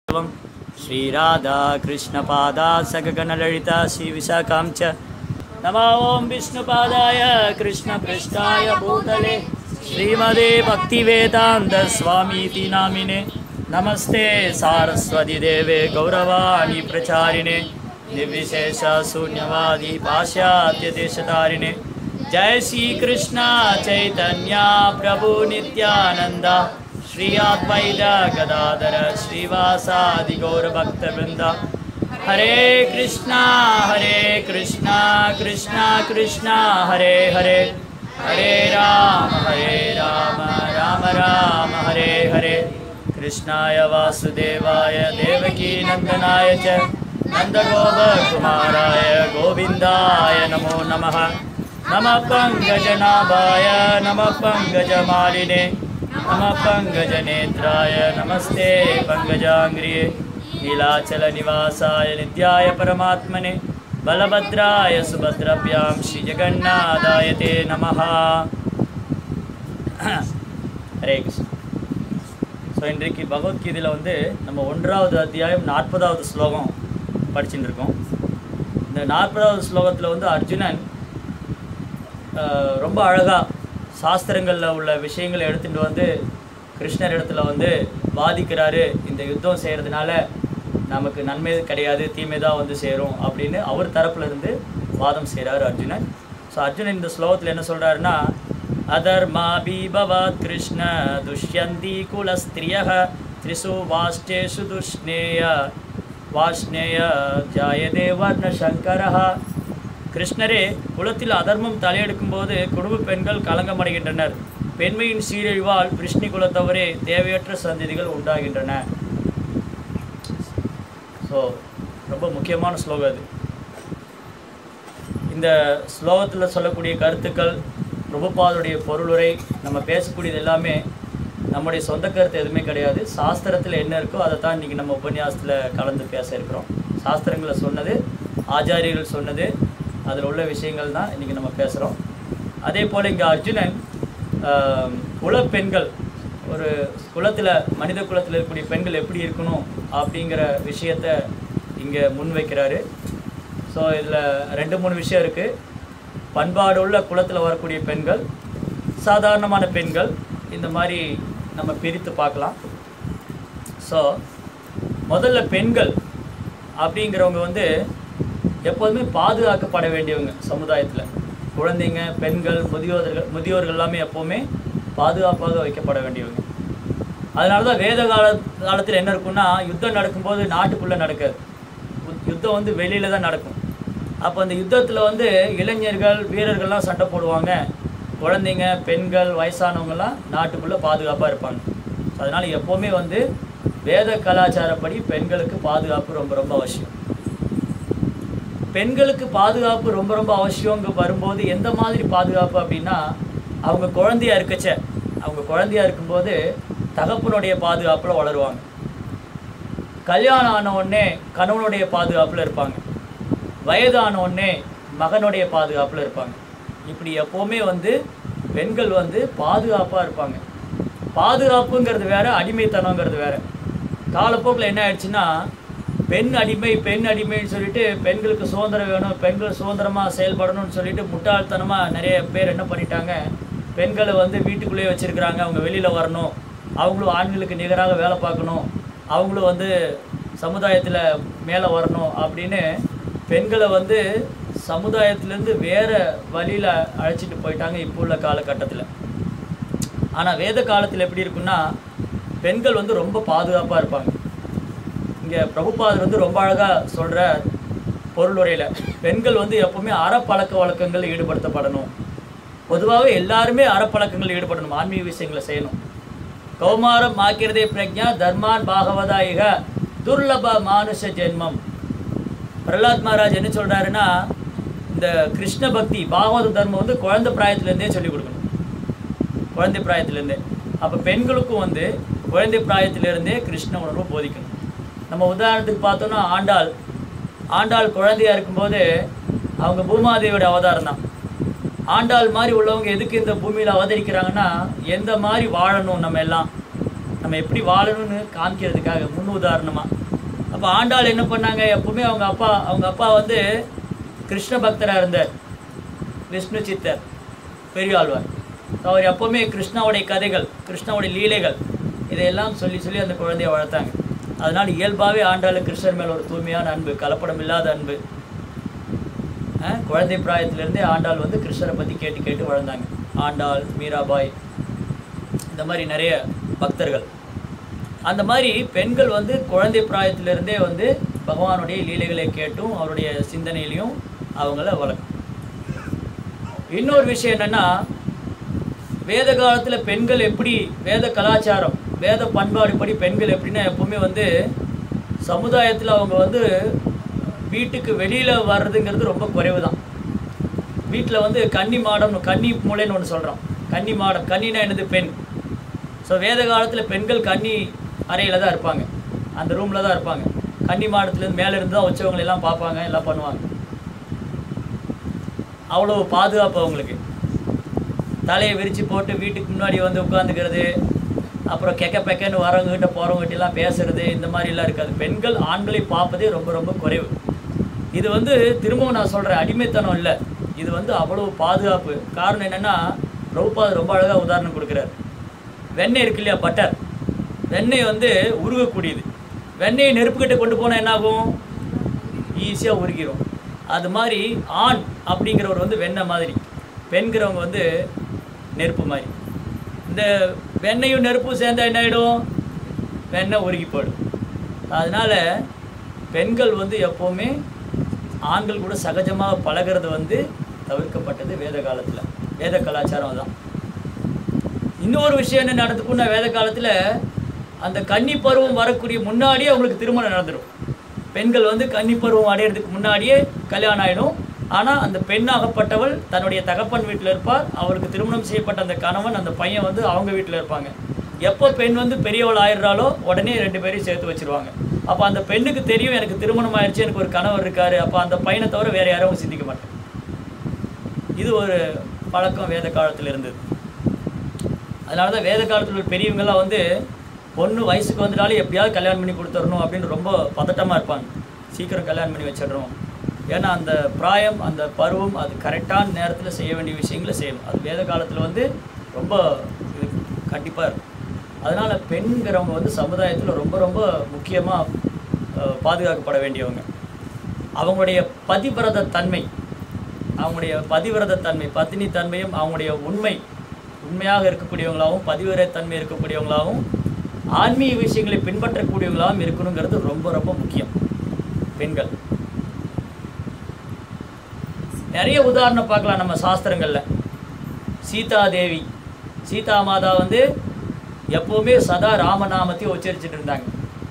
एवं श्रीराधा कृष्णपादा सकगणललिता श्रीविशाखां च नमो ॐ विष्णुपादाय कृष्णपृष्ठाय भूतले श्रीमदे भक्तिवेदान्तस्वामीति नामिने नमस्ते सारस्वतीदेवे गौरवाणि प्रचारिणे निर्विशेषशून्यवादी पाश्चात्यदेशतारिणे जय श्रीकृष्ण चैतन्या प्रभु नित्यानन्द श्री अद्वैत गदाधर श्रीवासादि गौरभक्तवृन्द हरे कृष्णा हरे कृष्णा कृष्णा कृष्णा हरे हरे हरे राम हरे राम राम राम हरे हरे कृष्णाय वासुदेवाय देवकी नन्दनाय च नन्दगोपकुमाराय गोविन्दाय नमो नमः नमः पङ्कजनाभाय नमः पङ्कजमालिने नमः पङ्कजनेत्राय नमस्ते पङ्कजाङ्ग्रिये नीलाचलनिवासाय नित्याय परमात्मने बलभद्राय सुभद्रभ्यां श्रीजगन्नाथाय ते नमः ஹரே கிருஷ்ணா ஸோ இன்றைக்கு பகவத்கீதையில் வந்து நம்ம ஒன்றாவது அத்தியாயம் நாற்பதாவது ஸ்லோகம் படிச்சுட்டு இருக்கோம் இந்த நாற்பதாவது ஸ்லோகத்தில் வந்து அர்ஜுனன் ஆஹ், ரொம்ப அழகாக சாஸ்திரங்களில் உள்ள விஷயங்களை எடுத்துகிட்டு வந்து கிருஷ்ணர் இடத்துல வந்து வாதிக்கிறாரு இந்த யுத்தம் செய்கிறதுனால நமக்கு நன்மை கிடையாது தீமை தான் வந்து சேரும் அப்படின்னு அவர் தரப்புல இருந்து வாதம் செய்கிறாரு அர்ஜுனன் ஸோ அர்ஜுனன் இந்த ஸ்லோகத்தில் என்ன சொல்கிறாருன்னா அதர்மா பீபவாத் கிருஷ்ண துஷ்யந்தி குலஸ்திரிய திரிசு வாஷ்டேஷு துஷ்ணேய வாஷ்ணேய ஜாயதே வர்ண சங்கரஹா கிருஷ்ணரே குலத்தில் அதர்மம் தலையெடுக்கும் போது குடும்ப பெண்கள் களங்கமடைகின்றனர் பெண்மையின் சீரழிவால் விஷ்ணு குலத்தவரே தேவையற்ற சந்ததிகள் உண்டாகின்றன ஸோ ரொம்ப முக்கியமான ஸ்லோகம் அது இந்த ஸ்லோகத்தில் சொல்லக்கூடிய கருத்துக்கள் பிரபுபாதுடைய பொருளுரை நம்ம பேசக்கூடியது எல்லாமே நம்முடைய சொந்த கருத்து எதுவுமே கிடையாது சாஸ்திரத்தில் என்ன இருக்கோ அதை தான் இன்றைக்கி நம்ம உபன்யாசத்தில் கலந்து பேச இருக்கிறோம் சாஸ்திரங்களை சொன்னது ஆச்சாரியர்கள் சொன்னது அதில் உள்ள விஷயங்கள் தான் இன்றைக்கி நம்ம பேசுகிறோம் அதே போல் இங்கே அர்ஜுனன் ஆஹ், குலப்பெண்கள் ஒரு குலத்தில் மனித குலத்தில் இருக்கக்கூடிய பெண்கள் எப்படி இருக்கணும் அப்படிங்கிற விஷயத்த இங்கே முன்வைக்கிறாரு ஸோ இதில் ரெண்டு மூணு விஷயம் இருக்குது பண்பாடு உள்ள குலத்தில் வரக்கூடிய பெண்கள் சாதாரணமான பெண்கள் இந்த மாதிரி நம்ம பிரித்து பார்க்கலாம் ஸோ முதல்ல பெண்கள் அப்படிங்கிறவங்க வந்து எப்போதுமே பாதுகாக்கப்பட வேண்டியவங்க சமுதாயத்தில் குழந்தைங்க பெண்கள் முதியோர்கள் முதியோர்கள் எல்லாமே எப்போவுமே பாதுகாப்பாக வைக்கப்பட வேண்டியவங்க அதனால தான் வேத கால காலத்தில் என்ன இருக்கும்னா யுத்தம் நடக்கும்போது நாட்டுக்குள்ளே நடக்காது யுத்- யுத்தம் வந்து வெளியில தான் நடக்கும் அப்போ அந்த யுத்தத்தில் வந்து இளைஞர்கள் வீரர்கள்லாம் சண்டை போடுவாங்க குழந்தைங்க பெண்கள் வயசானவங்கலாம் நாட்டுக்குள்ளே பாதுகாப்பாக இருப்பாங்க அதனால் எப்போவுமே வந்து வேத கலாச்சாரப்படி பெண்களுக்கு பாதுகாப்பு ரொம்ப ரொம்ப அவசியம் பெண்களுக்கு பாதுகாப்பு ரொம்ப ரொம்ப அவசியங்க வரும்போது எந்த மாதிரி பாதுகாப்பு அப்படின்னா அவங்க குழந்தையா இருக்கச்ச அவங்க குழந்தையா இருக்கும்போது தகப்பனுடைய பாதுகாப்பில் வளருவாங்க கல்யாணம் ஆன உடனே கணவனுடைய பாதுகாப்பில் இருப்பாங்க வயதான உடனே மகனுடைய பாதுகாப்பில் இருப்பாங்க இப்படி எப்போவுமே வந்து பெண்கள் வந்து பாதுகாப்பாக இருப்பாங்க பாதுகாப்புங்கிறது வேற அடிமைத்தனங்கிறது வேற காலப்போக்கில் என்ன ஆயிடுச்சுன்னா பெண் அடிமை பெண் அடிமைன்னு சொல்லிட்டு பெண்களுக்கு சுதந்திரம் வேணும் பெண்கள் சுதந்திரமாக செயல்படணும்னு சொல்லிட்டு முட்டாள்தனமாக நிறைய பேர் என்ன பண்ணிட்டாங்க பெண்களை வந்து வீட்டுக்குள்ளேயே வச்சிருக்கிறாங்க அவங்க வெளியில் வரணும் அவங்களும் ஆண்களுக்கு நிகராக வேலை பார்க்கணும் அவங்களும் வந்து சமுதாயத்தில் மேலே வரணும் அப்படின்னு பெண்களை வந்து சமுதாயத்திலேருந்து வேற வழியில் அழைச்சிட்டு போயிட்டாங்க இப்போ உள்ள காலகட்டத்தில் ஆனால் வேத காலத்தில் எப்படி இருக்குன்னா பெண்கள் வந்து ரொம்ப பாதுகாப்பாக இருப்பாங்க இங்கே பிரபுபாதர் வந்து ரொம்ப அழகாக சொல்கிற பொருளுரையில் பெண்கள் வந்து எப்பவுமே அறப்பழக்க வழக்கங்கள் ஈடுபடுத்தப்படணும் பொதுவாகவே எல்லாருமே அறப்பழக்கங்கள் ஈடுபடணும் ஆன்மீக விஷயங்களை செய்யணும் கௌமாரம் ஆக்கிரதே பிரக்ஞா தர்மான் பாகவதா இக துர்லப மானுஷ ஜென்மம் பிரகலாத் மகாராஜ் என்ன சொல்றாருன்னா இந்த கிருஷ்ண பக்தி பாகவத தர்மம் வந்து குழந்தை பிராயத்திலேருந்தே சொல்லிக் கொடுக்கணும் குழந்தை பிராயத்திலேருந்தே அப்போ பெண்களுக்கும் வந்து குழந்தை பிராயத்திலேருந்தே கிருஷ்ண உணர்வு போதிக்கணும் நம்ம உதாரணத்துக்கு பார்த்தோம்னா ஆண்டாள் ஆண்டாள் குழந்தையா இருக்கும்போது அவங்க பூமாதேவியோட அவதாரம் தான் ஆண்டாள் மாதிரி உள்ளவங்க எதுக்கு இந்த பூமியில் அவதரிக்கிறாங்கன்னா எந்த மாதிரி வாழணும் நம்ம எல்லாம் நம்ம எப்படி வாழணும்னு காமிக்கிறதுக்காக முன் உதாரணமாக அப்போ ஆண்டாள் என்ன பண்ணாங்க எப்பவுமே அவங்க அப்பா அவங்க அப்பா வந்து கிருஷ்ண பக்தராக இருந்தார் விஷ்ணு சித்தர் பெரியாழ்வார் அவர் எப்பவுமே கிருஷ்ணாவுடைய கதைகள் கிருஷ்ணாவுடைய லீலைகள் இதையெல்லாம் சொல்லி சொல்லி அந்த குழந்தையை வளர்த்தாங்க அதனால் இயல்பாகவே ஆண்டாள் கிருஷ்ணர் மேல் ஒரு தூய்மையான அன்பு கலப்படம் இல்லாத அன்பு அஹ், குழந்தை பிராயத்திலேருந்தே ஆண்டாள் வந்து கிருஷ்ணரை பற்றி கேட்டு கேட்டு வளர்ந்தாங்க ஆண்டாள் மீராபாய் இந்த மாதிரி நிறைய பக்தர்கள் அந்த மாதிரி பெண்கள் வந்து குழந்தை பிராயத்திலிருந்தே வந்து பகவானுடைய லீலைகளை கேட்டும் அவருடைய சிந்தனையிலையும் அவங்கள வளர்க்கும் இன்னொரு விஷயம் என்னன்னா வேத காலத்தில் பெண்கள் எப்படி வேத கலாச்சாரம் வேத பண்பாடுபடி பெண்கள் எப்படின்னா எப்பவுமே வந்து சமுதாயத்தில் அவங்க வந்து வீட்டுக்கு வெளியில் வர்றதுங்கிறது ரொம்ப குறைவு தான் வீட்டில் வந்து கன்னி மாடம் கன்னி மூலைன்னு ஒன்று சொல்கிறோம் கன்னி மாடம் கன்னினா என்னது பெண் ஸோ வேத காலத்தில் பெண்கள் கன்னி அறையில் தான் இருப்பாங்க அந்த ரூமில் தான் இருப்பாங்க கன்னி மாடத்துலேருந்து மேலே இருந்து தான் உற்சவங்களை எல்லாம் பார்ப்பாங்க எல்லாம் பண்ணுவாங்க அவ்வளோ பாதுகாப்பு அவங்களுக்கு தலையை விரித்து போட்டு வீட்டுக்கு முன்னாடி வந்து உட்காந்துக்கிறது அப்புறம் கெக்க பெக்கன்னு வரவங்ககிட்ட போகிறவங்ககிட்டலாம் பேசுறது இந்த மாதிரிலாம் இருக்காது பெண்கள் ஆண்களை பார்ப்பதே ரொம்ப ரொம்ப குறைவு இது வந்து திரும்பவும் நான் சொல்கிறேன் அடிமைத்தனம் இல்லை இது வந்து அவ்வளோ பாதுகாப்பு காரணம் என்னென்னா பிரபுபாத் ரொம்ப அழகாக உதாரணம் கொடுக்குறாரு வெண்ணெய் இருக்கு இல்லையா பட்டர் வெண்ணெய் வந்து உருகக்கூடியது வெண்ணெயை நெருப்புக்கிட்ட கொண்டு போனால் என்னாகும் ஈஸியாக உருகிரும் அது மாதிரி ஆண் அப்படிங்கிறவர் வந்து வெண்ணெய் மாதிரி பெண்கிறவங்க வந்து நெருப்பு மாதிரி இந்த வெண்ணெயும் நெருப்பும் சேர்ந்தா என்ன ஆகிடும் வெண்ணெய் உருகி போயிடும் அதனால் பெண்கள் வந்து எப்போவுமே ஆண்கள் கூட சகஜமாக பழகிறது வந்து தவிர்க்கப்பட்டது வேத காலத்தில் வேத கலாச்சாரம் தான் இன்னொரு விஷயம் என்ன நடந்துக்குன்னா வேத காலத்தில் அந்த கன்னி பருவம் வரக்கூடிய முன்னாடியே அவங்களுக்கு திருமணம் நடந்துடும் பெண்கள் வந்து கன்னி பருவம் அடையிறதுக்கு முன்னாடியே கல்யாணம் ஆயிடும் ஆனால் அந்த பெண்ணாகப்பட்டவள் தன்னுடைய தகப்பன் வீட்டில் இருப்பார் அவருக்கு திருமணம் செய்யப்பட்ட அந்த கணவன் அந்த பையன் வந்து அவங்க வீட்டில் இருப்பாங்க எப்போ பெண் வந்து பெரியவள் ஆயிடுறாளோ உடனே ரெண்டு பேரையும் சேர்த்து வச்சிருவாங்க அப்போ அந்த பெண்ணுக்கு தெரியும் எனக்கு திருமணம் ஆயிடுச்சு எனக்கு ஒரு கணவர் இருக்காரு அப்போ அந்த பையனை தவிர வேற யாரும் அவங்க சிந்திக்க மாட்டாங்க இது ஒரு பழக்கம் வேத காலத்தில் இருந்தது அதனால தான் வேத காலத்தில் உள்ள பெரியவங்கெல்லாம் வந்து பொண்ணு வயசுக்கு வந்துட்டாலும் எப்படியாவது கல்யாணம் பண்ணி கொடுத்துடணும் அப்படின்னு ரொம்ப பதட்டமாக இருப்பாங்க சீக்கிரம் கல்யாணம் பண்ணி வச்சிடணும் ஏன்னா அந்த பிராயம் அந்த பருவம் அது கரெக்டான நேரத்தில் செய்ய வேண்டிய விஷயங்களை செய்யணும் அது வேத காலத்தில் வந்து ரொம்ப இது கண்டிப்பாக இருக்கும் அதனால் பெண்கிறவங்க வந்து சமுதாயத்தில் ரொம்ப ரொம்ப முக்கியமாக பாதுகாக்கப்பட வேண்டியவங்க அவங்களுடைய பதிவிரத தன்மை அவங்களுடைய பதிவிரத தன்மை பத்தினி தன்மையும் அவங்களுடைய உண்மை உண்மையாக இருக்கக்கூடியவங்களாகவும் பதிவிரத தன்மை இருக்கக்கூடியவங்களாகவும் ஆன்மீக விஷயங்களை பின்பற்றக்கூடியவங்களாகவும் இருக்கணுங்கிறது ரொம்ப ரொம்ப முக்கியம் பெண்கள் நிறைய உதாரணம் பார்க்கலாம் நம்ம சாஸ்திரங்களில் சீதா தேவி சீதா மாதா வந்து எப்பவுமே சதா ராமநாமத்தையும் உச்சரிச்சுட்டு இருந்தாங்க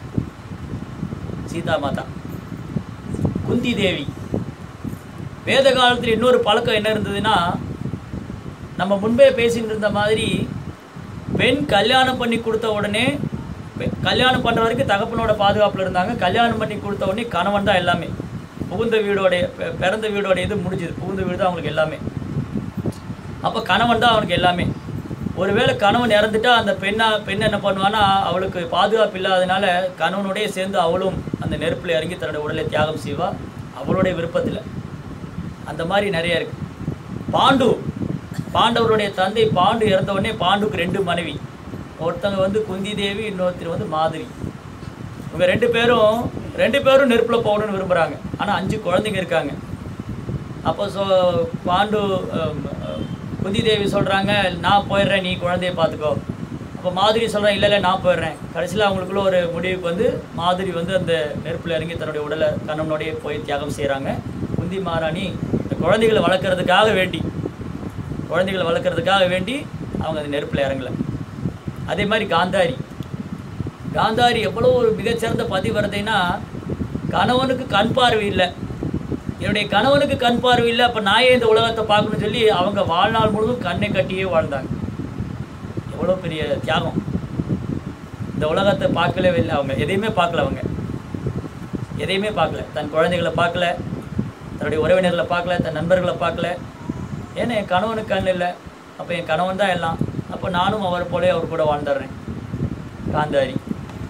சீதா மாதா குந்தி தேவி வேத காலத்தில் இன்னொரு பழக்கம் என்ன இருந்ததுன்னா நம்ம முன்பே பேசிட்டு இருந்த மாதிரி பெண் கல்யாணம் பண்ணி கொடுத்த உடனே பெ- கல்யாணம் பண்ணுற வரைக்கும் தகப்பனோட பாதுகாப்பில் இருந்தாங்க கல்யாணம் பண்ணி கொடுத்த உடனே கணவன் தான் எல்லாமே புகுந்த வீடோடைய பெ- பிறந்த வீடோட இது முடிஞ்சுது புகுந்த வீடு தான் அவங்களுக்கு எல்லாமே அப்போ கணவன் தான் அவனுக்கு எல்லாமே ஒருவேளை கணவன் இறந்துட்டா அந்த பெண்ணா பெண் என்ன பண்ணுவான்னா அவளுக்கு பாதுகாப்பு இல்லாதனால கணவனோடய சேர்ந்து அவளும் அந்த நெருப்பில் இறங்கி தன்னுடைய உடலை தியாகம் செய்வா அவளுடைய விருப்பத்தில் அந்த மாதிரி நிறைய இருக்கு பாண்டு பாண்டவருடைய தந்தை பாண்டு இறந்த உடனே பாண்டுக்கு ரெண்டு மனைவி ஒருத்தங்க வந்து குந்தி தேவி இன்னொருத்தர் வந்து மாதவி இவங்க ரெண்டு பேரும் ரெண்டு பேரும் நெருப்பில் போகணும்னு விரும்புகிறாங்க ஆனால் அஞ்சு குழந்தைங்க இருக்காங்க அப்போ ஸோ பாண்டு அம், அம், குந்தி தேவி சொல்கிறாங்க நான் போயிடுறேன் நீ குழந்தைய பார்த்துக்கோ அப்போ மாதிரி சொல்கிறேன் இல்லை இல்லை நான் போயிடுறேன் கடைசியில் அவங்களுக்குள்ள ஒரு முடிவுக்கு வந்து மாதிரி வந்து அந்த நெருப்பில் இறங்கி தன்னுடைய உடலை கண்ணனோடய போய் தியாகம் செய்கிறாங்க குந்தி மகாராணி இந்த குழந்தைகளை வளர்க்குறதுக்காக வேண்டி குழந்தைகளை வளர்க்குறதுக்காக வேண்டி அவங்க அந்த நெருப்பில் இறங்கல அதே மாதிரி காந்தாரி காந்தாரி எவ்வளோ ஒரு மிகச்சிறந்த பதிவிரதைன்னா கணவனுக்கு கண் பார்வை இல்லை என்னுடைய கணவனுக்கு கண் பார்வை இல்லை அப்போ நான் ஏன் இந்த உலகத்தை பார்க்கணும்னு சொல்லி அவங்க வாழ்நாள் முழுவதும் கண்ணை கட்டியே வாழ்ந்தாங்க எவ்வளோ பெரிய தியாகம் இந்த உலகத்தை பார்க்கவே இல்லை அவங்க எதையுமே பார்க்கல அவங்க எதையுமே பார்க்கல தன் குழந்தைகளை பார்க்கல தன்னுடைய உறவினர்களை பார்க்கல தன் நண்பர்களை பார்க்கல ஏன்னா என் கணவனுக்கு கண் இல்லை அப்போ என் கணவன் தான் எல்லாம் அப்போ நானும் அவர் போலே அவர் கூட வாழ்ந்துடுறேன் காந்தாரி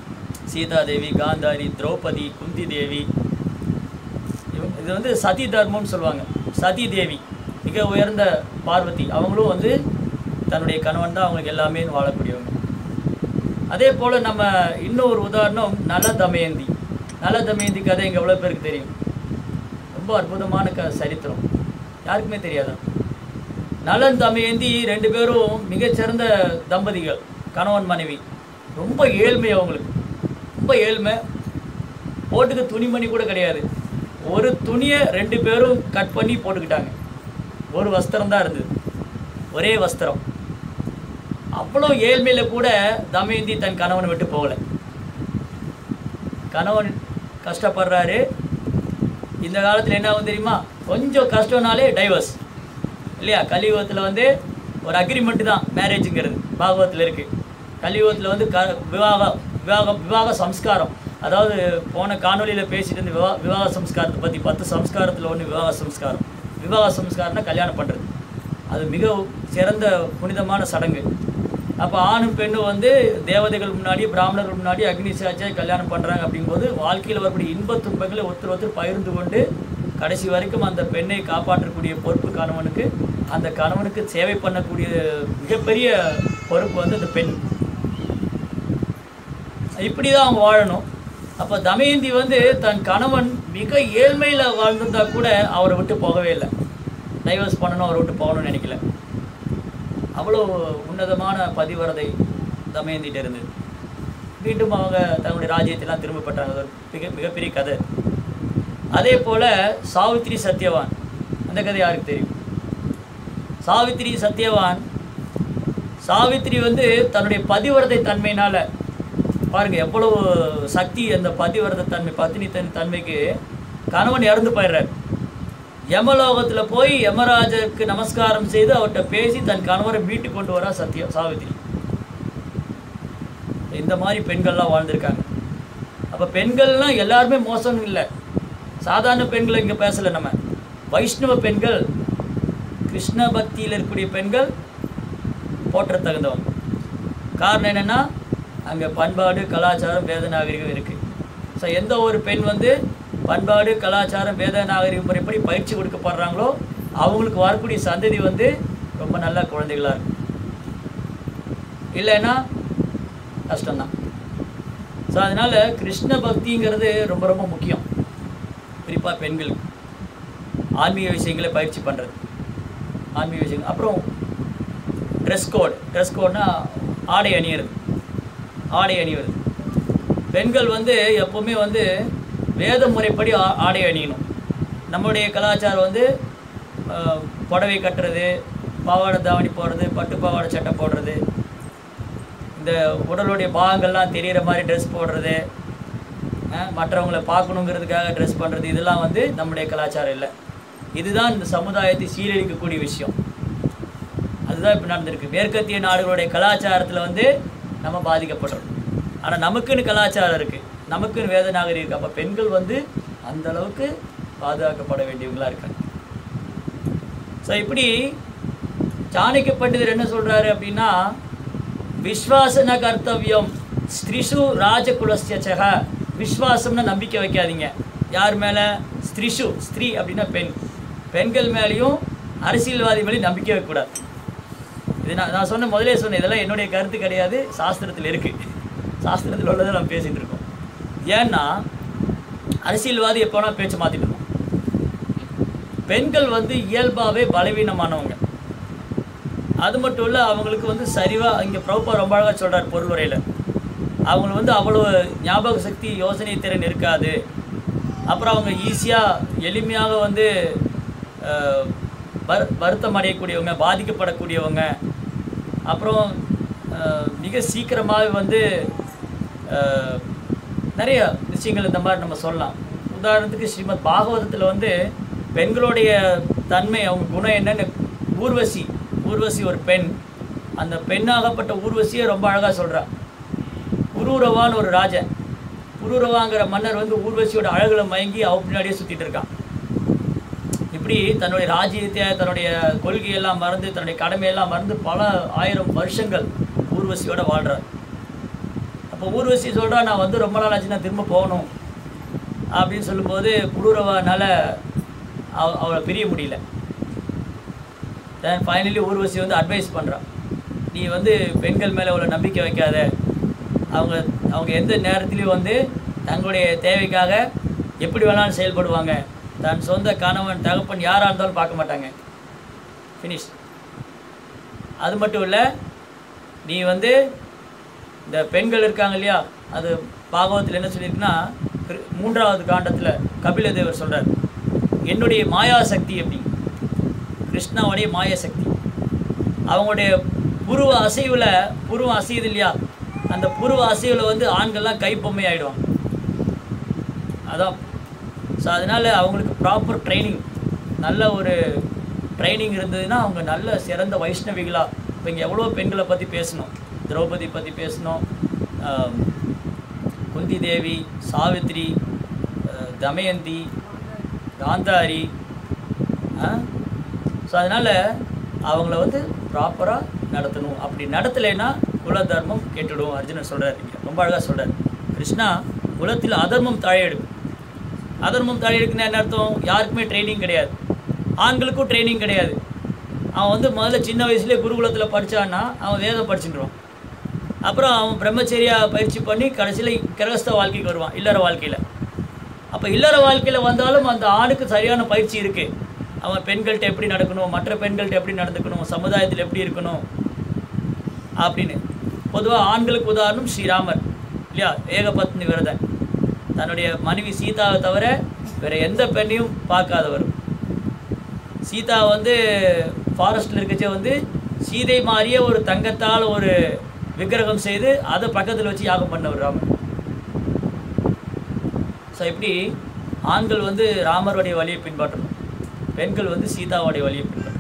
சீதாதேவி காந்தாரி திரௌபதி குந்தி தேவி இவங்க இது வந்து சதி தர்மம்னு சொல்லுவாங்க சதி தேவி மிக உயர்ந்த பார்வதி அவங்களும் வந்து தன்னுடைய கணவன் தான் அவங்களுக்கு எல்லாமே வாழக்கூடியவங்க அதே போல் நம்ம இன்னொரு உதாரணம் நல தமயந்தி நல தமயந்தி கதை இங்கே எவ்வளோ பேருக்கு தெரியும் ரொம்ப அற்புதமான க சரித்திரம் யாருக்குமே தெரியாதா நலன் தமயந்தி ரெண்டு பேரும் மிகச்சிறந்த தம்பதிகள் கணவன் மனைவி ரொம்ப ஏழ்மை அவங்களுக்கு ரொம்ப ஏழ்மை போட்டுக்க துணிமணி கூட கிடையாது ஒரு துணியை ரெண்டு பேரும் கட் பண்ணி போட்டுக்கிட்டாங்க ஒரு வஸ்திரம் தான் இருந்தது ஒரே வஸ்திரம் அவ்வளோ ஏழ்மையில் கூட தமயந்தி தன் கணவனை விட்டு போகலை கணவன் கஷ்டப்படுறாரு இந்த காலத்தில் என்ன ஆகும் தெரியுமா கொஞ்சம் கஷ்டம்னாலே டைவர்ஸ் இல்லையா கலியுகத்தில் வந்து ஒரு அக்ரிமெண்ட் தான் மேரேஜுங்கிறது பாகவத்தில் இருக்குது கலியுகத்தில் வந்து க விவாக விவாக விவாக சம்ஸ்காரம் அதாவது போன காணொளியில் பேசிட்டு இருந்த விவா விவாக சம்ஸ்காரத்தை பற்றி பத்து சம்ஸ்காரத்தில் ஒன்று விவாக சம்ஸ்காரம் விவாக சம்ஸ்காரம்னா கல்யாணம் பண்ணுறது அது மிக சிறந்த புனிதமான சடங்கு அப்போ ஆணும் பெண்ணும் வந்து தேவதைகள் முன்னாடி பிராமணர்கள் முன்னாடி அக்னி சாட்சியாக கல்யாணம் பண்ணுறாங்க அப்படிங்கும்போது வாழ்க்கையில் வரக்கூடிய இன்பத் துன்பங்களை ஒருத்தர் ஒருத்தர் பகிர்ந்து கொண்டு கடைசி வரைக்கும் அந்த பெண்ணை காப்பாற்றக்கூடிய பொறுப்பு கணவனுக்கு அந்த கணவனுக்கு சேவை பண்ணக்கூடிய மிகப்பெரிய பொறுப்பு வந்து அந்த பெண் இப்படி தான் அவங்க வாழணும் அப்போ தமயந்தி வந்து தன் கணவன் மிக ஏழ்மையில் வாழ்ந்திருந்தா கூட அவரை விட்டு போகவே இல்லை டைவர்ஸ் பண்ணணும் அவரை விட்டு போகணும்னு நினைக்கல அவ்வளோ உன்னதமான பதிவரதை தமயந்திட்ட இருந்தது மீண்டும் அவங்க தன்னுடைய ராஜ்யத்தெல்லாம் திரும்ப பெற்றாங்க அது ஒரு மிக மிகப்பெரிய கதை அதே போல் சாவித்ரி சத்யவான் அந்த கதை யாருக்கு தெரியும் சாவித்ரி சத்யவான் சாவித்ரி வந்து தன்னுடைய பதிவரதை தன்மையினால் பாருங்க எவ்வளவு சக்தி அந்த பதிவரத தன்மை பத்தினி தன் தன்மைக்கு கணவன் இறந்து போயிடுறார் யமலோகத்தில் போய் யமராஜருக்கு நமஸ்காரம் செய்து அவர்கிட்ட பேசி தன் கணவரை மீட்டு கொண்டு வரா சத்ய சாவித்ரி இந்த மாதிரி பெண்கள்லாம் வாழ்ந்திருக்காங்க அப்போ பெண்கள்லாம் எல்லாருமே மோசம் இல்லை சாதாரண பெண்களை இங்கே பேசலை நம்ம வைஷ்ணவ பெண்கள் கிருஷ்ண பக்தியில் இருக்கக்கூடிய பெண்கள் போற்ற தகுந்தவங்க காரணம் என்னென்னா அங்கே பண்பாடு கலாச்சாரம் வேத நாகரிகம் இருக்குது ஸோ எந்த ஒரு பெண் வந்து பண்பாடு கலாச்சாரம் வேத நாகரிக முறைப்படி பயிற்சி கொடுக்கப்படுறாங்களோ அவங்களுக்கு வரக்கூடிய சந்ததி வந்து ரொம்ப நல்ல குழந்தைகளாக இருக்கும் இல்லைன்னா கஷ்டம்தான் ஸோ அதனால் கிருஷ்ண பக்திங்கிறது ரொம்ப ரொம்ப முக்கியம் குறிப்பாக பெண்களுக்கு ஆன்மீக விஷயங்களை பயிற்சி பண்ணுறது ஆன்மீக விஷயங்கள் அப்புறம் ட்ரெஸ் கோட் ட்ரெஸ் கோட்னா ஆடை அணியிறது ஆடை அணிவது பெண்கள் வந்து எப்போவுமே வந்து வேத முறைப்படி ஆ ஆடை அணியணும் நம்மளுடைய கலாச்சாரம் வந்து ஆஹ், புடவை கட்டுறது பாவாடை தாவணி போடுறது பட்டு பாவாடை சட்டை போடுறது இந்த உடலுடைய பாகங்கள்லாம் தெரிகிற மாதிரி ட்ரெஸ் போடுறது அஹ், மற்றவங்களை பார்க்கணுங்கிறதுக்காக ட்ரெஸ் பண்ணுறது இதெல்லாம் வந்து நம்முடைய கலாச்சாரம் இல்லை இதுதான் இந்த சமுதாயத்தை சீரழிக்கக்கூடிய விஷயம் அதுதான் இப்போ நடந்திருக்கு மேற்கத்திய நாடுகளுடைய கலாச்சாரத்தில் வந்து நம்ம பாதிக்கப்படுறோம் ஆனால் நமக்குன்னு கலாச்சாரம் இருக்குது நமக்குன்னு வேத நாகரிகம் இருக்குது அப்போ பெண்கள் வந்து அந்த அளவுக்கு பாதுகாக்கப்பட வேண்டியவங்களா இருக்காங்க ஸோ இப்படி சாணக்கிய பண்டிதர் என்ன சொல்கிறாரு அப்படின்னா விஸ்வாசன கர்த்தவியம் ஸ்திரிஷு ராஜகுலஸ்ய சக விஸ்வாசம்னு நம்பிக்கை வைக்காதீங்க யார் மேலே ஸ்திரிஷு ஸ்திரீ அப்படின்னா பெண் பெண்கள் மேலேயும் அரசியல்வாதி மேலேயும் நம்பிக்கை வைக்கக்கூடாது இது நான் நான் சொன்ன முதலே சொன்னேன் இதெல்லாம் என்னுடைய கருத்து கிடையாது சாஸ்திரத்தில் இருக்குது சாஸ்திரத்தில் உள்ளதை நம்ம பேசிகிட்டு இருக்கோம் ஏன்னா அரசியல்வாதி எப்போனா பேச்சு மாற்றிட்டு இருக்கோம் பெண்கள் வந்து இயல்பாகவே பலவீனமானவங்க அது மட்டும் இல்லை அவங்களுக்கு வந்து சரிவாக இங்கே பிரபுப்பா ரொம்ப அழகாக சொல்கிறார் பொருளுரையில் அவங்களுக்கு வந்து அவ்வளோ ஞாபக சக்தி யோசனை திறன் இருக்காது அப்புறம் அவங்க ஈஸியாக எளிமையாக வந்து அஹ், வரு வருத்தம் அடையக்கூடியவங்க பாதிக்கப்படக்கூடியவங்க அப்புறம் அஹ், மிக சீக்கிரமாகவே வந்து அஹ், நிறைய விஷயங்கள் இந்த மாதிரி நம்ம சொல்லலாம் உதாரணத்துக்கு ஸ்ரீமத் பாகவதத்தில் வந்து பெண்களுடைய தன்மை அவங்க குணம் என்னன்னு ஊர்வசி ஊர்வசி ஒரு பெண் அந்த பெண்ணாகப்பட்ட ஊர்வசியை ரொம்ப அழகாக சொல்றா புரூரவான்னு ஒரு ராஜன் புரூரவாங்கிற மன்னர் வந்து ஊர்வசியோட அழகுல மயங்கி அவ பின்னாடியே சுற்றிட்டு இருக்கான் இப்படி தன்னுடைய ராஜ்யத்தை தன்னுடைய கொள்கையெல்லாம் மறந்து தன்னுடைய கடமையெல்லாம் மறந்து பல ஆயிரம் வருஷங்கள் ஊர்வசியோட வாழ்றார் அப்போ ஊர்வசி சொல்கிறா நான் வந்து ரொம்ப நாள் ஆச்சு நான் திரும்ப போகணும் அப்படின்னு சொல்லும்போது புலூரவானால அவ அவளை பிரிய முடியல தென் ஃபைனலி ஊர்வசி வந்து அட்வைஸ் பண்ணுறான் நீ வந்து பெண்கள் மேலே அவ்வளோ நம்பிக்கை வைக்காத அவங்க அவங்க எந்த நேரத்துலையும் வந்து தங்களுடைய தேவைக்காக எப்படி வேணாலும் செயல்படுவாங்க தன் சொந்த கணவன் தகப்பன் யாராக இருந்தாலும் பார்க்க மாட்டாங்க ஃபினிஷ் அது மட்டும் இல்லை நீ வந்து இந்த பெண்கள் இருக்காங்க இல்லையா அது பாகவத்தில் என்ன சொல்லியிருக்குன்னா கிரு- மூன்றாவது காண்டத்தில் கபிலதேவர் சொல்றார் என்னுடைய மாயாசக்தி அப்படி கிருஷ்ணாவுடைய மாயாசக்தி அவங்களுடைய புருவ அசைவில் புருவம் அசையுது இல்லையா அந்த புருவ அசைவில் வந்து ஆண்கள்லாம் கைப்பொம்மை ஆயிடுவாங்க அதான் ஸோ அதனால் அவங்களுக்கு ப்ராப்பர் ட்ரைனிங் நல்ல ஒரு ட்ரைனிங் இருந்ததுன்னா அவங்க நல்ல சிறந்த வைஷ்ணவிகளா இப்போ இங்கே எவ்வளோ பெண்களை பற்றி பேசணும் திரௌபதி பற்றி பேசணும் ஆம், குந்தி தேவி சாவித்ரி அஹ், தமயந்தி காந்தாரி ஸோ அதனால் அவங்கள வந்து ப்ராப்பராக நடத்தணும் அப்படி நடத்தலைன்னா குல தர்மம் கெட்டுடும் அர்ஜுனன் சொல்கிறார் இங்கே ரொம்ப அழகாக சொல்கிறார் கிருஷ்ணா குலத்தில் அதர்மம் தழையெடுக்கும் அதர்மம் தழையெடுக்குன்னா என்ன அர்த்தம் யாருக்குமே ட்ரைனிங் கிடையாது ஆண்களுக்கும் ட்ரைனிங் கிடையாது அவன் வந்து முதல்ல சின்ன வயசுலேயே குருகுலத்தில் படிச்சான்னா அவன் வேதம் படிச்சுட்டுருவான் அப்புறம் அவன் பிரம்மச்சரியா பயிற்சி பண்ணி கடைசியில் கிரகஸ்த வாழ்க்கைக்கு வருவான் இல்லற வாழ்க்கையில் அப்போ இல்லற வாழ்க்கையில் வந்தாலும் அந்த ஆணுக்கு சரியான பயிற்சி இருக்குது அவன் பெண்கள்கிட்ட எப்படி நடக்கணும் மற்ற பெண்கள்கிட்ட எப்படி நடந்துக்கணும் சமுதாயத்தில் எப்படி இருக்கணும் அப்படின்னு பொதுவாக ஆண்களுக்கு உதாரணம் ஸ்ரீராமர் இல்லையா ஏகபத்னி விரதன் தன்னுடைய மனைவி சீதாவை தவிர வேற எந்த பெண்ணையும் பார்க்காதவர் சீதா வந்து ஃபாரஸ்ட்டில் இருக்கச்சே வந்து சீதை மாதிரியே ஒரு தங்கத்தால் ஒரு விக்கிரகம் செய்து அதை பக்கத்தில் வச்சு யாகம் பண்ணவர் ராமர் ஸோ இப்படி ஆண்கள் வந்து ராமருடைய வழியை பின்பற்றணும் பெண்கள் வந்து சீதாவுடைய வழியை பின்பற்றணும்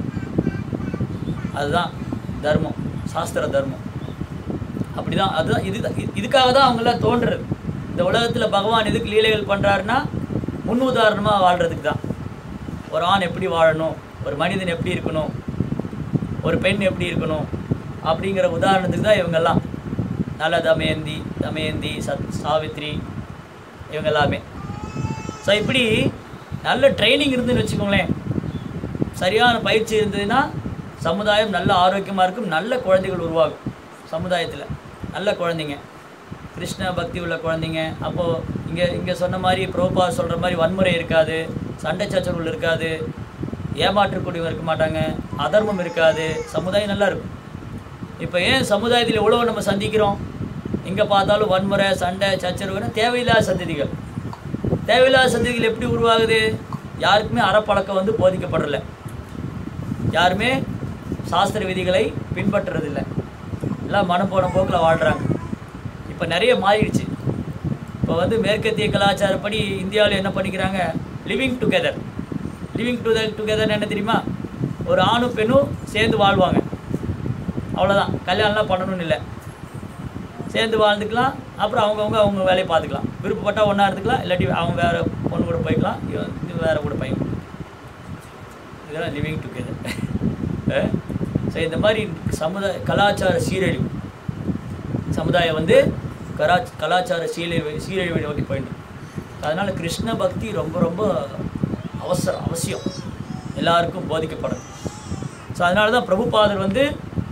அதுதான் தர்மம் சாஸ்திர தர்மம் அப்படிதான் அதுதான் இது இதுக்காக தான் அவங்களாம் தோன்றுறது இந்த உலகத்தில் பகவான் எதுக்கு லீலைகள் பண்ணுறாருன்னா முன் உதாரணமாக வாழ்கிறதுக்கு தான் ஒரு ஆண் எப்படி வாழணும் ஒரு மனிதன் எப்படி இருக்கணும் ஒரு பெண் எப்படி இருக்கணும் அப்படிங்கிற உதாரணத்துக்கு தான் இவங்கெல்லாம் நல்ல தமயந்தி தமயந்தி சத் சாவித்ரி இவங்க எல்லாமே ஸோ இப்படி நல்ல ட்ரைனிங் இருந்துன்னு வச்சுக்கோங்களேன் சரியான பயிற்சி இருந்ததுன்னா சமுதாயம் நல்ல ஆரோக்கியமாக இருக்கும் நல்ல குழந்தைகள் உருவாகும் சமுதாயத்தில் நல்ல குழந்தைங்க கிருஷ்ண பக்தி உள்ள குழந்தைங்க அப்போது இங்கே இங்கே சொன்ன மாதிரி புரோபா சொல்கிற மாதிரி வன்முறை இருக்காது சண்டை சச்சரவுகள் இருக்காது ஏமாற்றக்கூடியவங்க இருக்க மாட்டாங்க அதர்மம் இருக்காது சமுதாயம் நல்லா இருக்கும் இப்போ ஏன் சமுதாயத்தில் எவ்வளோ நம்ம சந்திக்கிறோம் எங்கே பார்த்தாலும் வன்முறை சண்டை சச்சரவுன்னு தேவையில்லாத சந்ததிகள் தேவையில்லாத சந்ததிகள் எப்படி உருவாகுது யாருக்குமே அறப்பழக்கம் வந்து போதிக்கப்படலை யாருமே சாஸ்திர விதிகளை பின்பற்றுறதில்லை எல்லாம் மனம் போன போக்கில் வாழ்கிறாங்க இப்போ நிறைய மாறிடுச்சு இப்போ வந்து மேற்கத்திய கலாச்சாரப்படி இந்தியாவில் என்ன பண்ணிக்கிறாங்க living together living together together என்ன தெரியுமா ஒரு ஆணும் பெண்ணும் சேர்ந்து வாழ்வாங்க அவ்வளோதான் கல்யாணம்லாம் பண்ணணும்னு இல்லை சேர்ந்து வாழ்ந்துக்கலாம் அப்புறம் அவங்கவுங்க அவங்க வேலையை பார்த்துக்கலாம் விருப்பப்பட்டால் ஒன்றா இருந்துக்கலாம் இல்லாட்டி அவங்க வேறு பொண்ணு கூட போய்க்கலாம் இவன் இது வேறு கூட பையன் இதெல்லாம் லிவிங் டுகெதர் ஸோ இந்த மாதிரி சமுதாய கலாச்சார சீரழிவு சமுதாயம் வந்து கலா கலாச்சார சீரழிவு சீரழிவை நோக்கி போயிட்டு அதனால் கிருஷ்ண பக்தி ரொம்ப ரொம்ப அவசரம் அவசியம் எல்லாருக்கும் போதிக்கப்படும் ஸோ அதனால தான் பிரபுபாதர் வந்து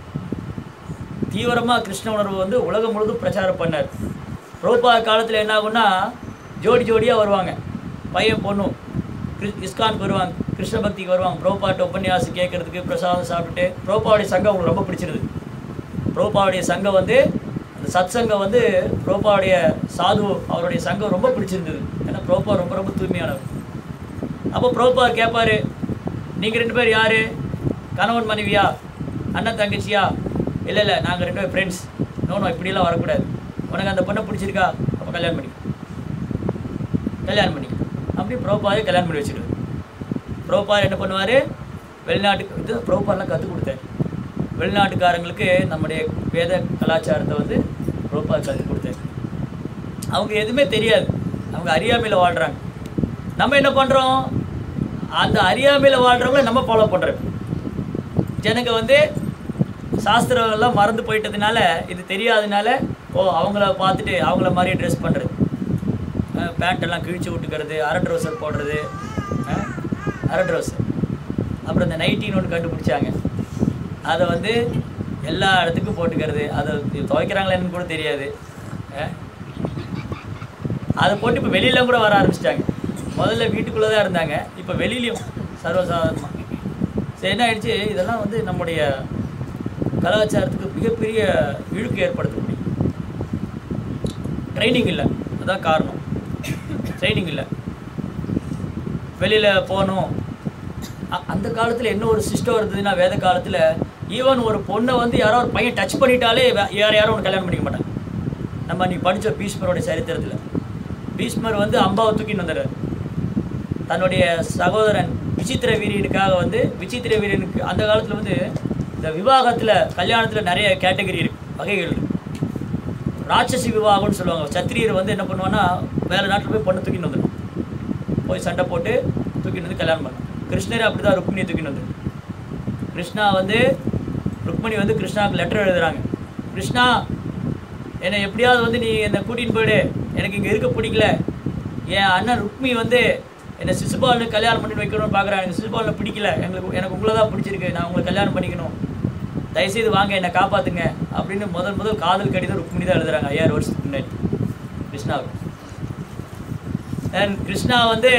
தீவிரமாக கிருஷ்ண உணர்வு வந்து உலகம் முழுதும் பிரச்சாரம் பண்ணார் பிரபுபாத காலத்தில் என்ன ஆகும்னா ஜோடி ஜோடியாக வருவாங்க பையன் பொண்ணும் கிறிஸ் இஸ்கானுக்கு வருவாங்க கிருஷ்ண பக்திக்கு வருவாங்க பிரபுபாட்ட உபன்யாசம் கேட்கறதுக்கு பிரசாதம் சாப்பிட்டுட்டு பிரபுபாவுடைய சங்கம் அவங்களுக்கு ரொம்ப பிடிச்சிருது பிரபுபாவுடைய சங்கம் வந்து அந்த சத் சங்கம் வந்து பிரபுபாவுடைய சாது அவருடைய சங்கம் ரொம்ப பிடிச்சிருந்தது ஏன்னா பிரபுபா ரொம்ப ரொம்ப தூய்மையானவர் அப்போ பிரபுபா கேட்பாரு நீங்கள் ரெண்டு பேர் யார் கணவன் மனைவியா அண்ணன் தங்கச்சியா இல்லை இல்லை நாங்கள் ரெண்டு பேர் ஃப்ரெண்ட்ஸ் நோ நோ இப்படியெல்லாம் வரக்கூடாது உனக்கு அந்த பொண்ணை பிடிச்சிருக்கா அப்போ கல்யாணம் பண்ணி கல்யாணம் பண்ணி அப்படி ப்ரோபாரே கல்யாணம் பண்ணி வச்சுருவார் ப்ரோபார் என்ன பண்ணுவார் வெளிநாட்டுக்கு இது ப்ரோபார்லாம் கற்றுக் கொடுத்தாரு வெளிநாட்டுக்காரங்களுக்கு நம்முடைய வேத கலாச்சாரத்தை வந்து ப்ரோபார் கற்றுக் கொடுத்தாரு அவங்க எதுவுமே தெரியாது அவங்க அறியாமையில் வாழ்கிறாங்க நம்ம என்ன பண்ணுறோம் அந்த அறியாமையில் வாழ்கிறவங்கள நம்ம ஃபாலோ பண்ணுறோம் ஜனங்க வந்து சாஸ்திரங்கள்லாம் மறந்து போயிட்டதுனால இது தெரியாதனால ஓ அவங்கள பார்த்துட்டு அவங்கள மாதிரியே ட்ரெஸ் பண்ணுறது பேண்ட் எல்லாம் கிழிச்சு விட்டுக்கிறது அரை ட்ரௌசர் போடுறது அஹ், அரை ட்ரௌசர் அப்புறம் இந்த நைட்டின்னு ஒன்று கண்டுபிடிச்சாங்க அதை வந்து எல்லா இடத்துக்கும் போட்டுக்கிறது அதை துவைக்கிறாங்களேன்னு கூட தெரியாது அஹ். அதை போட்டு இப்போ வெளியில கூட வர ஆரம்பிச்சிட்டாங்க முதல்ல வீட்டுக்குள்ளே தான் இருந்தாங்க இப்போ வெளியிலையும் சர்வசாதாரணமாக சரி என்ன ஆயிடுச்சு இதெல்லாம் வந்து நம்முடைய கலாச்சாரத்துக்கு மிகப்பெரிய இழுக்கு ஏற்படுத்த முடியும் ட்ரைனிங் இல்லை அதான் காரணம் ட்ரைனிங் இல்லை வெளியில் போகணும் அ- அந்த காலத்தில் என்ன ஒரு சிஸ்டம் இருந்ததுன்னா வேத காலத்தில் ஈவன் ஒரு பொண்ணை வந்து யாரோ ஒரு பையன் டச் பண்ணிட்டாலே வே- வேற யாரும் ஒன்று கல்யாணம் பண்ணிக்க மாட்டாங்க நம்ம நீ படித்த பீஷ்மரோட சரித்திரத்தில் பீஷ்மர் வந்து அம்பாவை தூக்கின்னு வந்துடுறாரு தன்னுடைய சகோதரன் விசித்திர வீரியனுக்காக வந்து விசித்திர வீரியனுக்கு அந்த காலத்தில் வந்து இந்த விவாகத்தில் கல்யாணத்தில் நிறைய கேட்டகரி இருக்கு வகைகள் இருக்கு ராட்சசி விவாகம்னு சொல்லுவாங்க சத்திரியர் வந்து என்ன பண்ணுவான்னா வேறு நாட்டில் போய் பொண்ணு தூக்கின்னு வந்துடும் போய் சண்டை போட்டு தூக்கின்னு வந்து கல்யாணம் பண்ணும் கிருஷ்ணர் அப்படி தான் ருக்மிணியை தூக்கின்னு வந்து கிருஷ்ணா வந்து ருக்மிணி வந்து கிருஷ்ணாவுக்கு லெட்டர் எழுதுறாங்க கிருஷ்ணா என்னை எப்படியாவது வந்து நீ என்னை கூட்டின்னு போயிடு எனக்கு இங்கே இருக்க பிடிக்கல என் அண்ணன் ருக்மி வந்து என்னை சிசுபாலனு கல்யாணம் பண்ணி வைக்கணும்னு பார்க்குறாங்க எனக்கு சிசுபாலனை பிடிக்கல எங்களுக்கு எனக்கு உங்களை தான் பிடிச்சிருக்கு நான் உங்களை கல்யாணம் பண்ணிக்கணும் தயவுசெய்து வாங்க என்னை காப்பாற்றுங்க அப்படின்னு முதல் முதல் காதல் கடிதம் ருக்மிணி தான் எழுதுறாங்க ஐயாயிரம் வருஷத்துக்கு முன்னாடி கிருஷ்ணாவுக்கு And கிருஷ்ணா வந்து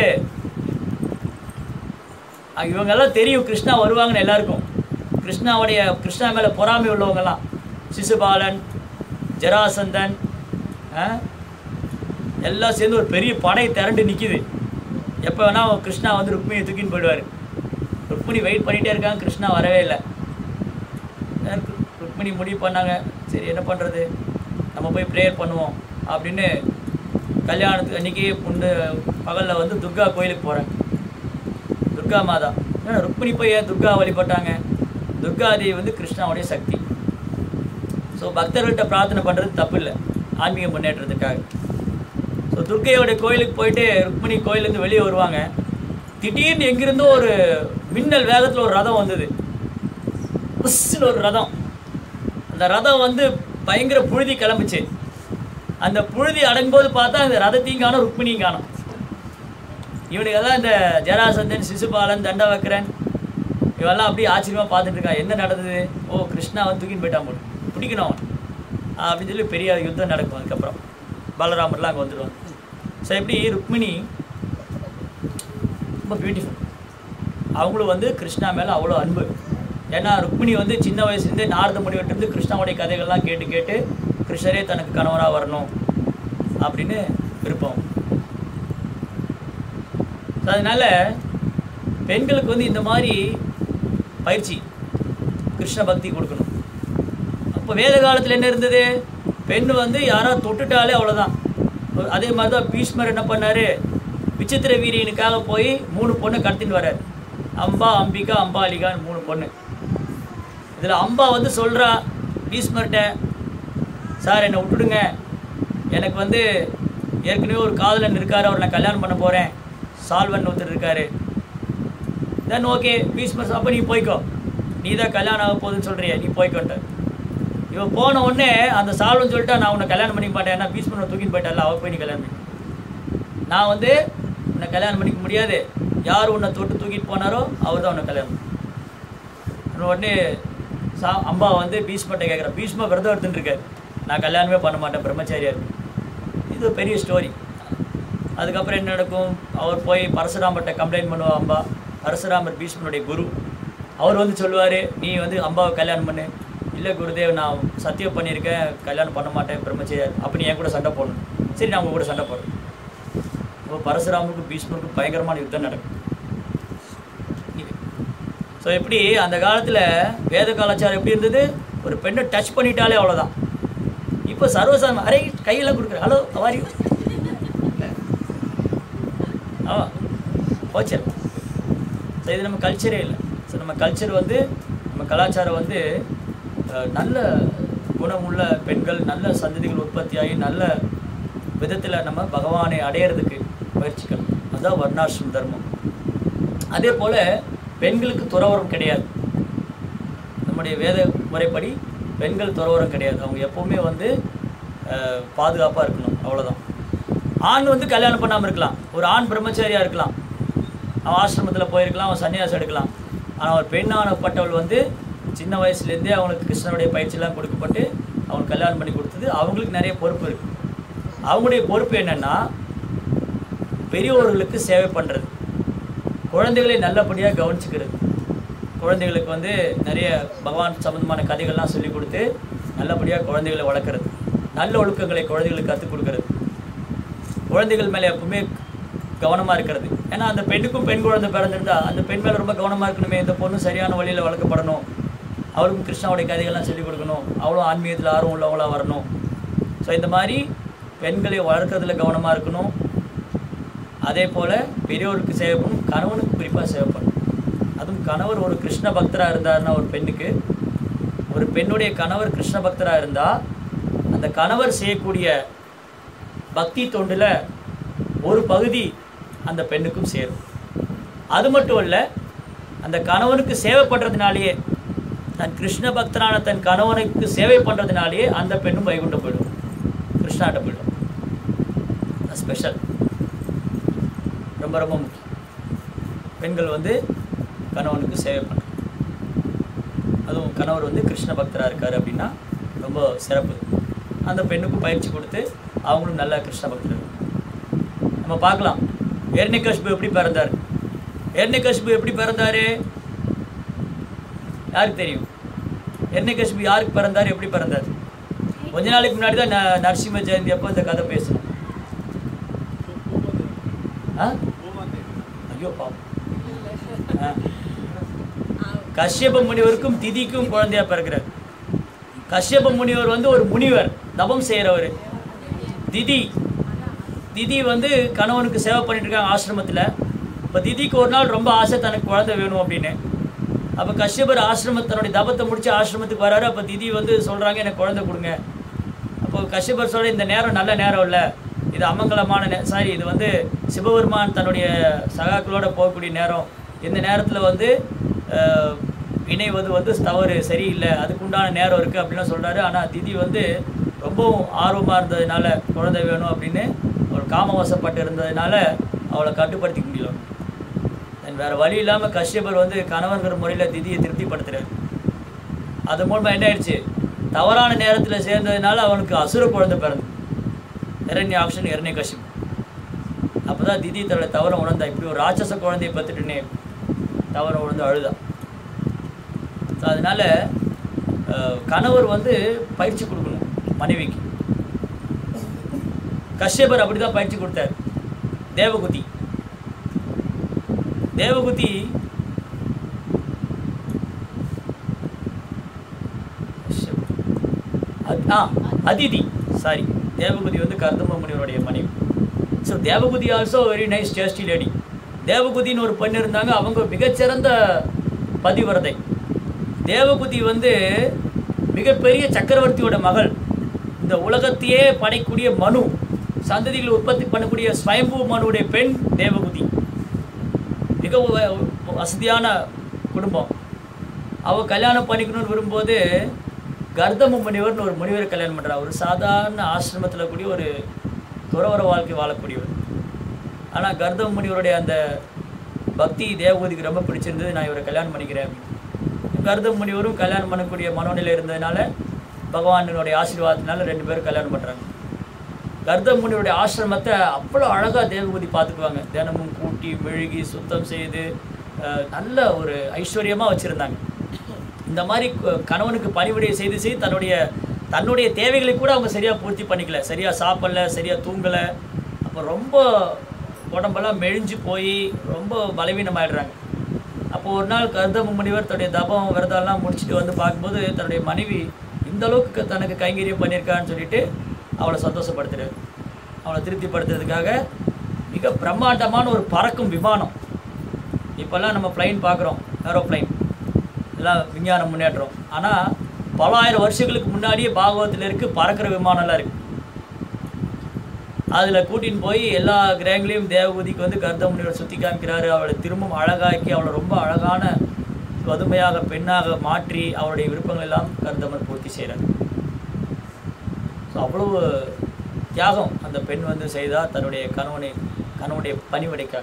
அஹ் இவங்கெல்லாம் தெரியும் கிருஷ்ணா வருவாங்கன்னு எல்லாருக்கும் கிருஷ்ணாவுடைய கிருஷ்ணா மேலே பொறாமை உள்ளவங்கெல்லாம் சிசுபாலன் ஜராசந்தன் அஹ், எல்லாம் சேர்ந்து ஒரு பெரிய படை திரண்டு நிற்கிது எப்போ வேணால் கிருஷ்ணா வந்து ருக்மிணியை தூக்கின்னு போயிடுவார் ருக்மிணி வெயிட் பண்ணிகிட்டே இருக்காங்க கிருஷ்ணா வரவே இல்லை அஹ் ரு- ருக்மிணி முடிவு பண்ணாங்க சரி என்ன பண்ணுறது நம்ம போய் ப்ரேயர் பண்ணுவோம் அப்படின்னு கல்யாணத்துக்கு அன்றைக்கி புண்டு பகலில் வந்து துர்கா கோயிலுக்கு போகிறேன் துர்கா மாதா ஏன்னா ருக்மிணி போய் ஏன் துர்கா வழிபட்டாங்க துர்கா தேவி வந்து கிருஷ்ணாவுடைய சக்தி ஸோ பக்தர்கள்ட்ட பிரார்த்தனை பண்ணுறது தப்பு இல்லை ஆன்மீக முன்னேற்றத்துக்காக ஸோ துர்க்கையோட கோயிலுக்கு போயிட்டு ருக்மிணி கோயிலேருந்து வெளியே வருவாங்க திடீர்னு எங்கிருந்தோ ஒரு மின்னல் வேகத்தில் ஒரு ரதம் வந்தது புஷ்ஷுன்னு ஒரு ரதம் அந்த ரதம் வந்து பயங்கர புழுதி கிளம்புச்சு அந்த புழுதி அடங்கும்போது பார்த்தா அந்த ரதத்தையும் காணும் ருக்மிணியும் காணும் இவனுக்கு தான் இந்த ஜராசந்தன் சிசுபாலன் தண்டவக்கரன் இவெல்லாம் அப்படியே ஆச்சரியமாக பார்த்துட்டு இருக்கான் என்ன நடந்தது ஓ கிருஷ்ணா வந்து தூக்கின்னு போயிட்டான் போல பிடிக்கணும் அவன் அப்படின்னு சொல்லி பெரிய யுத்தம் நடக்கும் அதுக்கப்புறம் பலராமர்லாம் அங்கே வந்துடுவாங்க ஸோ எப்படி ருக்மிணி ரொம்ப பியூட்டிஃபுல் அவங்களும் வந்து கிருஷ்ணா மேலே அவ்வளோ அன்பு ஏன்னா ருக்மிணி வந்து சின்ன வயசுலேருந்தே நாரத முடிவெட்டிருந்து கிருஷ்ணாவுடைய கதைகள்லாம் கேட்டு கேட்டு கிருஷ்ணரே தனக்கு கணவராக வரணும் அப்படின்னு விருப்பம் ஸோ அதனால பெண்களுக்கு வந்து இந்த மாதிரி பயிற்சி கிருஷ்ண பக்தி கொடுக்கணும் அப்போ வேத காலத்தில் என்ன இருந்தது பெண் வந்து யாராவது தொட்டுட்டாலே அவ்வளோதான் அதே மாதிரி தான் பீஷ்மர் என்ன பண்ணார் விசித்திர வீரியனுக்காக போய் மூணு பொண்ணை கடத்தின்னு வர்றார் அம்பா அம்பிகா அம்பாலிகான்னு மூணு பொண்ணு இதில் அம்பா வந்து சொல்கிறா பீஷ்மர்கிட்ட சார் என்னை விட்டுடுங்க எனக்கு வந்து ஏற்கனவே ஒரு காதலன் இருக்கார் அவர் நான் கல்யாணம் பண்ண போகிறேன் சால்வன் ஒருத்தர் இருக்காரு தென் ஓகே பீஸ்மர் அப்போ நீ போய்க்கோ நீ தான் கல்யாணம் ஆக போகுதுன்னு சொல்கிறிய நீ போய்க்கோன்ட்ட இவன் போன உடனே அந்த சால்வன் சொல்லிட்டா நான் உன்னை கல்யாணம் பண்ணிக்க மாட்டேன் ஏன்னா பீஸ்மர் தூக்கின்னு போயிட்டால அவ போய் நீ கல்யாணம் பண்ணி நான் வந்து உன்னை கல்யாணம் பண்ணிக்க முடியாது யார் உன்னை தொட்டு தூக்கிட்டு போனாரோ அவர் தான் உன்னை கல்யாணம் பண்ணணும். உடனே சா அம்பா வந்து பீஷ்மர்ட்ட கேட்குறேன் பீஷ்ம விரதம் எடுத்துட்டு இருக்காரு நான் கல்யாணமே பண்ண மாட்டேன் பிரம்மச்சாரியா இருக்கு இது ஒரு பெரிய ஸ்டோரி அதுக்கப்புறம் என்ன நடக்கும் அவர் போய் பரசுராமர்கிட்ட கம்ப்ளைண்ட் பண்ணுவா அம்பா பரசுராமர் பீஷ்மனுடைய குரு அவர் வந்து சொல்லுவார் நீ வந்து அம்பாவை கல்யாணம் பண்ணு இல்லை குருதேவ் நான் சத்தியம் பண்ணியிருக்கேன் கல்யாணம் பண்ண மாட்டேன் பிரம்மச்சரியார் அப்போ நீ என் கூட சண்டை போடணும் சரி நான் உங்க கூட சண்டை போடுறேன் இப்போ பரசுராமருக்கும் பீஷ்மருக்கும் பயங்கரமான யுத்தம் நடக்கும் ஸோ எப்படி அந்த காலத்தில் வேத கலாச்சாரம் எப்படி இருந்தது ஒரு பெண்ணை டச் பண்ணிட்டாலே அவ்வளோதான் இப்போ சர்வசாதாரண அரே கையெல்லாம் கொடுக்குற ஹலோ அவாரி ஆ போச்சு ஸோ இது நம்ம கல்ச்சரே இல்லை ஸோ நம்ம கல்ச்சர் வந்து நம்ம கலாச்சாரம் வந்து அஹ், நல்ல குணமுள்ள பெண்கள் நல்ல சந்ததிகள் உற்பத்தியாகி நல்ல விதத்தில் நம்ம பகவானை அடையிறதுக்கு முயற்சிக்கணும் அதுதான் வர்ணாசிரம் தர்மம் அதே போல் பெண்களுக்கு துறவரம் கிடையாது நம்முடைய வேத முறைப்படி பெண்கள் துறவரம் கிடையாது அவங்க எப்போவுமே வந்து பாதுகாப்பாக இருக்கணும் அவ்வளவுதான் ஆண் வந்து கல்யாணம் பண்ணாமல் இருக்கலாம் ஒரு ஆண் பிரம்மச்சாரியாக இருக்கலாம் அவன் ஆசிரமத்தில் போயிருக்கலாம் அவன் சன்னியாசம் எடுக்கலாம் ஆனால் ஒரு பெண்ணானப்பட்டவள் வந்து சின்ன வயசுலேருந்தே அவங்களுக்கு கிருஷ்ணனுடைய பயிற்சியெல்லாம் கொடுக்கப்பட்டு அவங்களுக்கு கல்யாணம் பண்ணி கொடுத்தது அவங்களுக்கு நிறைய பொறுப்பு இருக்குது அவங்களுடைய பொறுப்பு என்னென்னா பெரியவர்களுக்கு சேவை பண்ணுறது குழந்தைகளை நல்லபடியாக கவனிச்சுக்கிறது குழந்தைகளுக்கு வந்து நிறைய பகவான் சம்பந்தமான கதைகள்லாம் சொல்லி கொடுத்து நல்லபடியாக குழந்தைகளை வளர்க்குறது நல்ல ஒழுக்கங்களை குழந்தைகளுக்கு கற்றுக் கொடுக்கறது குழந்தைகள் மேலே எப்பவுமே கவனமாக இருக்கிறது ஏன்னா அந்த பெண்ணுக்கும் பெண் குழந்தை பிறந்திருந்தா அந்த பெண் மேலே ரொம்ப கவனமாக இருக்கணுமே இந்த பொண்ணு சரியான வழியில் வளர்க்கப்படணும் அவளுக்கும் கிருஷ்ணாவுடைய கதைகள்லாம் சொல்லிக் கொடுக்கணும் அவளும் ஆன்மீகத்தில் ஆர்வம் உள்ளவங்களாக வரணும் ஸோ இந்த மாதிரி பெண்களை வளர்க்கறதுல கவனமாக இருக்கணும் அதே போல் பெரியவருக்கு சேவை பண்ணணும் கணவனுக்கு குறிப்பாக சேவை பண்ணணும் அதுவும் கணவர் ஒரு கிருஷ்ண பக்தராக இருந்தாருன்னா ஒரு பெண்ணுக்கு ஒரு பெண்ணுடைய கணவர் கிருஷ்ண பக்தராக இருந்தால் அந்த கணவர் செய்யக்கூடிய பக்தி தொண்டில் ஒரு பகுதி அந்த பெண்ணுக்கும் சேரும் அது மட்டும் இல்லை அந்த கணவனுக்கு சேவை பண்ணுறதுனாலேயே தன் கிருஷ்ண பக்தரான தன் கணவனுக்கு சேவை பண்ணுறதுனாலேயே அந்த பெண்ணும் வைகுண்டம் போயிடும் கிருஷ்ணாட்ட போயிடும் ஸ்பெஷல் ரொம்ப ரொம்ப முக்கியம் பெண்கள் வந்து கணவனுக்கு சேவை பண்ணுறாங்க அதுவும் கணவர் வந்து கிருஷ்ண பக்தராக இருக்கார் அப்படின்னா ரொம்ப சிறப்பு அந்த பெண்ணுக்கும் பயிற்சி கொடுத்து அவங்களும் நல்ல கிருஷ்ண பக்தர் இருக்காங்க. நம்ம பார்க்கலாம் எர்ணிகஷ்பு எப்படி பிறந்தார் எர்ணிகஷ்பு எப்படி பிறந்தாரு யாருக்கு தெரியும் எர்ணிகஷ்பு யாருக்கு பிறந்தார் எப்படி பிறந்தார் கொஞ்ச நாளைக்கு முன்னாடி தான் ந- நரசிம்ம ஜெயந்தி அப்போ இந்த கதை பேசணும் ஆ ஐயோ பாவம் ஆ. கஷ்யப முனிவருக்கும் திதிக்கும் குழந்தையா பிறக்கிறார் கஷ்யப முனிவர் வந்து ஒரு முனிவர் தபம் செய்கிறவர் திதி திதி வந்து கணவனுக்கு சேவை பண்ணிட்டு இருக்காங்க ஆசிரமத்தில் இப்போ திதிக்கு ஒரு நாள் ரொம்ப ஆசை தனக்கு குழந்தை வேணும் அப்படின்னு அப்போ கஷ்யபர் ஆசிரம தன்னுடைய தபத்தை முடிச்சு ஆசிரமத்துக்கு வராரு அப்போ திதி வந்து சொல்கிறாங்க எனக்கு குழந்தை கொடுங்க அப்போ கஷ்யபர் சொல்ற இந்த நேரம் நல்ல நேரம் இல்லை இது அமங்கலமான நே சாரி இது வந்து சிவபெருமான் தன்னுடைய சகாக்களோட போகக்கூடிய நேரம் இந்த நேரத்தில் வந்து அஹ், இணைவது வந்து தவறு சரியில்லை அதுக்குண்டான நேரம் இருக்குது அப்படின்லாம் சொல்கிறாரு ஆனால் திதி வந்து ரொம்பவும் ஆர்வமாக இருந்ததுனால குழந்தை வேணும் அப்படின்னு ஒரு காமவசப்பட்டு இருந்ததுனால அவளை கட்டுப்படுத்திக்க முடியல தென் வேறு வழி இல்லாமல் கஷ்யபர் வந்து கணவன்கிற முறையில் திதியை திருப்திப்படுத்துறாரு அது மூலமாக என்ன ஆயிடுச்சு தவறான நேரத்தில் சேர்ந்ததுனால அவனுக்கு அசுர குழந்தை பிறந்து இரண்ய ஆக்ஷன் இரண்ய கஷ்யம் அப்போ தான் திதி தன்னோட தவறை உணர்ந்தா இப்படி ஒரு ராட்சச குழந்தையை பத்துட்டுனே தவறை உணர்ந்து அழுதா ஸோ அதனால அஹ், கணவர் வந்து பயிற்சி கொடுக்கணும் மனைவிக்கு கஷ்யபர் அப்படி தான் பயிற்சி கொடுத்தார் தேவகுதி தேவகுதி அத்- ஆ அதிதி சாரி தேவகுதி வந்து கர்தம முனிவருடைய மனைவி ஸோ தேவகுதி also very nice tasty lady தேவகுதின்னு ஒரு பெண் இருந்தாங்க அவங்க மிகச்சிறந்த பதிவிரதை தேவகுதி வந்து மிகப்பெரிய சக்கரவர்த்தியோட மகள் இந்த உலகத்தையே படைக்கூடிய மனு சந்ததிகளை உற்பத்தி பண்ணக்கூடிய ஸ்வயம்பு மனுடைய பெண் தேவகுதி மிக வ- வசதியான குடும்பம் அவ கல்யாணம் பண்ணிக்கணும்னு விரும்பும்போது கர்தம முனிவர்னு ஒரு முனிவரை கல்யாணம் பண்ணுறா ஒரு சாதாரண ஆசிரமத்தில் கூடிய ஒரு துறவர வாழ்க்கை வாழக்கூடியவர் ஆனால் கர்தம முனிவருடைய அந்த பக்தி தேவகூதிக்கு ரொம்ப பிடிச்சிருந்தது நான் இவரை கல்யாணம் பண்ணிக்கிறேன் அப்படின்னு கர்தம முனிவரும் கல்யாணம் பண்ணக்கூடிய மனோநிலை இருந்ததுனால பகவானுடைய ஆசீர்வாதத்தினால ரெண்டு பேரும் கல்யாணம் பண்ணுறாங்க கர்தம் முனிவருடைய ஆசிரமத்தை அவ்வளோ அழகாக தேவபூதி பார்த்துக்குவாங்க தினமும் கூட்டி மெழுகி சுத்தம் செய்து அஹ், நல்ல ஒரு ஐஸ்வர்யமாக வச்சுருந்தாங்க இந்த மாதிரி க- கணவனுக்கு பணிவிடை செய்து செய்து தன்னுடைய தன்னுடைய தேவைகளை கூட அவங்க சரியாக பூர்த்தி பண்ணிக்கல சரியாக சாப்பிடல சரியாக தூங்கலை அப்போ ரொம்ப உடம்பெல்லாம் மெலிஞ்சு போய் ரொம்ப பலவீனமாயிடுறாங்க அப்போ ஒரு நாள் கர்தம முனிவர் தன்னுடைய தபம் விரதம்லாம் முடிச்சுட்டு வந்து பார்க்கும்போது தன்னுடைய மனைவி இந்த அளவுக்கு தனக்கு கைங்கரியம் பண்ணியிருக்கான்னு சொல்லிட்டு அவளை சந்தோஷப்படுத்துறாரு அவளை திருப்திப்படுத்துறதுக்காக மிக பிரம்மாண்டமான ஒரு பறக்கும் விமானம் இப்போல்லாம் நம்ம பிளைன் பார்க்குறோம் ஏரோப்ளைன் எல்லாம் விஞ்ஞான முன்னேற்றம் ஆனால் பல ஆயிரம் வருஷங்களுக்கு முன்னாடியே பாகவத்தில் இருக்குது பறக்கிற விமானம்லாம் இருக்குது அதில் கூட்டின்னு போய் எல்லா கிரகங்களையும் தேவகூதிக்கு வந்து கர்த்த முனிவர் சுற்றி காமிக்கிறாரு அவளை திரும்பவும் அழகாக்கி அவளை ரொம்ப அழகான பதுமையாக பெண்ணாக மாற்றி அவளுடைய விருப்பங்கள் எல்லாம் கர்தமர் பூர்த்தி செய்கிறார் ஸோ அவ்வளவு தியாகம் அந்த பெண் வந்து செய்தா தன்னுடைய கணவனை கணவனுடைய பணிவடைக்காக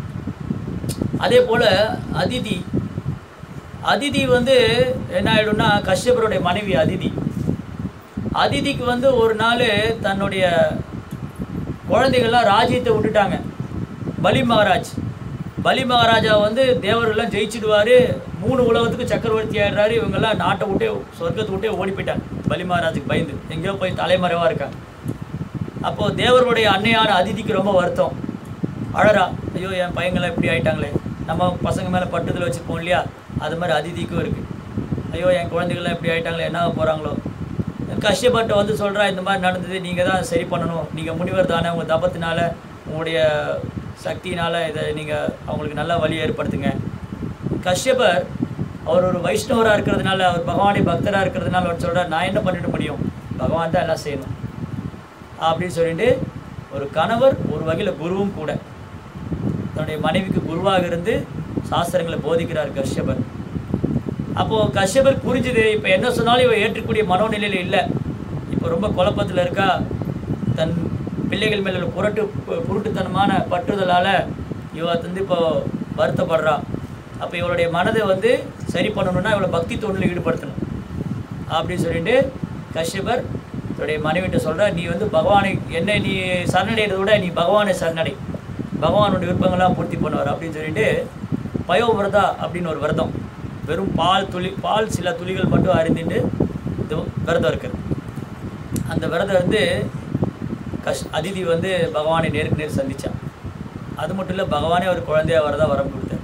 அதே போல் அதிதி அதிதி வந்து என்ன ஆயிடும்னா கஷ்யபருடைய மனைவி அதிதி அதிதிக்கு வந்து ஒரு நாள் தன்னுடைய குழந்தைகள்லாம் ராஜ்யத்தை விட்டுட்டாங்க பலி மகாராஜ் பலி மகாராஜா வந்து தேவரெல்லாம் ஜெயிச்சிடுவார் மூணு உலகத்துக்கு சக்கரவர்த்தி ஆயிடுறாரு இவங்கெல்லாம் நாட்டை விட்டே சொர்க்கத்தை விட்டே ஓடி போயிட்டாங்க பலி மகாராஜுக்கு பயந்து எங்கேயோ போய் தலைமறைவாக இருக்காங்க அப்போது தேவருடைய அன்னையான அதிதிக்கு ரொம்ப வருத்தம் அழறா ஐயோ என் பையங்களாம் இப்படி ஆயிட்டாங்களே நம்ம பசங்க மேலே பட்டுதல் வச்சுப்போம் இல்லையா அது மாதிரி அதிதிக்கும் இருக்குது ஐயோ என் குழந்தைகள்லாம் இப்படி ஆயிட்டாங்களே என்ன ஆக போகிறாங்களோ கஷ்டப்பட்டு வந்து சொல்கிறா இந்த மாதிரி நடந்தது நீங்கள் தான் சரி பண்ணணும் நீங்கள் முனிவர் தானே உங்கள் தபத்தினால உங்களுடைய சக்தியினால் இதை நீங்கள் அவங்களுக்கு நல்ல வழி ஏற்படுத்துங்க கஷ்யபர் அவர் ஒரு வைஷ்ணவராக இருக்கிறதுனால அவர் பகவானை பக்தராக இருக்கிறதுனால அவர் சொல்கிறார் நான் என்ன பண்ணிட முடியும் பகவான் தான் எல்லாம் செய்யணும் அப்படின்னு சொல்லிட்டு ஒரு கணவர் ஒரு வகையில் குருவும் கூட தன்னுடைய மனைவிக்கு குருவாக இருந்து சாஸ்திரங்களை போதிக்கிறார் கஷ்யபர் அப்போது கஷ்யபர் புரிஞ்சுது இப்போ என்ன சொன்னாலும் இவ ஏற்றக்கூடிய மனோநிலையில் இல்லை இப்போ ரொம்ப குழப்பத்தில் இருக்கா தன் பிள்ளைகள் மேல உள்ள புரட்டு பு- புருட்டுத்தனமான பற்றுதலால் இவ வந்து இப்போ வருத்தப்படுறா அப்போ இவளுடைய மனதை வந்து சரி பண்ணணும்னா இவளை பக்தி தொண்டில் ஈடுபடுத்தணும் அப்படின்னு சொல்லிட்டு கஷ்யபர் தன்னுடைய மனைவிட்ட சொல்ற நீ வந்து பகவானை என்னை நீ சரணடைகிறத விட நீ பகவானை சரணடை பகவானுடைய விருப்பங்கள்லாம் பூர்த்தி பண்ணுவார் அப்படின்னு சொல்லிட்டு பயோவிரதா அப்படின்னு ஒரு விரதம் வெறும் பால் துளி பால் சில துளிகள் மட்டும் அருந்திட்டு இது விரதம் இருக்குது அந்த விரதம் வந்து கஷ் அதிதி வந்து பகவானை நேருக்கு நேர் சந்திச்சான் அது மட்டும் இல்லை பகவானே ஒரு குழந்தையா வரதா வரம் கொடுத்தார்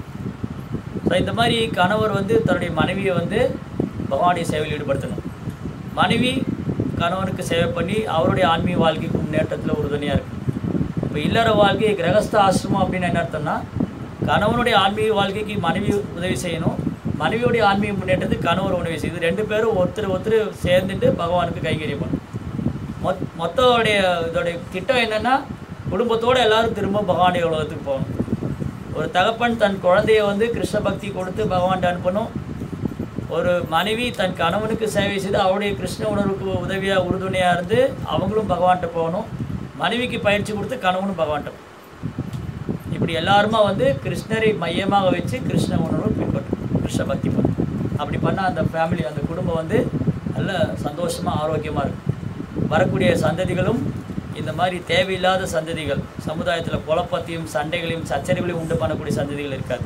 ஸோ இந்த மாதிரி கணவர் வந்து தன்னுடைய மனைவியை வந்து பகவானுடைய சேவையில் ஈடுபடுத்தணும் மனைவி கணவனுக்கு சேவை பண்ணி அவருடைய ஆன்மீக வாழ்க்கைக்கு முன்னேற்றத்தில் உறுதுணையாக இருக்கு இப்போ இல்லற வாழ்க்கை கிரகஸ்த ஆசிரமம் அப்படின்னு என்ன அர்த்தம்னா கணவனுடைய ஆன்மீக வாழ்க்கைக்கு மனைவி உதவி செய்யணும் மனைவியுடைய ஆன்மீக முன்னேற்றத்துக்கு கணவர் உதவி செய்யுது ரெண்டு பேரும் ஒருத்தர் ஒருத்தர் சேர்ந்துட்டு பகவானுக்கு கைங்கரியம் பண்ணணும் மொத் மொத்தோடைய இதோடைய திட்டம் என்னன்னா குடும்பத்தோட எல்லாரும் திரும்ப பகவானுடைய உலகத்துக்கு போகணும் ஒரு தகப்பன் தன் குழந்தைய வந்து கிருஷ்ண பக்தி கொடுத்து பகவான்கிட்ட அனுப்பணும் ஒரு மனைவி தன் கணவனுக்கு சேவை செய்து அவருடைய கிருஷ்ண உணர்வுக்கு உதவியாக உறுதுணையாக இருந்து அவங்களும் பகவான்கிட்ட போகணும் மனைவிக்கு பயிற்சி கொடுத்து கணவனும் பகவான்கிட்ட போகணும். இப்படி எல்லாருமா வந்து கிருஷ்ணரை மையமாக வச்சு கிருஷ்ண உணர்வை பின்பற்றும் கிருஷ்ண பக்தி பண்ணும் அப்படி பண்ணால் அந்த ஃபேமிலி அந்த குடும்பம் வந்து நல்ல சந்தோஷமாக ஆரோக்கியமாக இருக்கும் வரக்கூடிய சந்ததிகளும் இந்த மாதிரி தேவையில்லாத சந்ததிகள் சமுதாயத்தில் குழப்பத்தையும் சண்டைகளையும் சச்சரவுகளையும் உண்டு பண்ணக்கூடிய சந்ததிகள் இருக்காது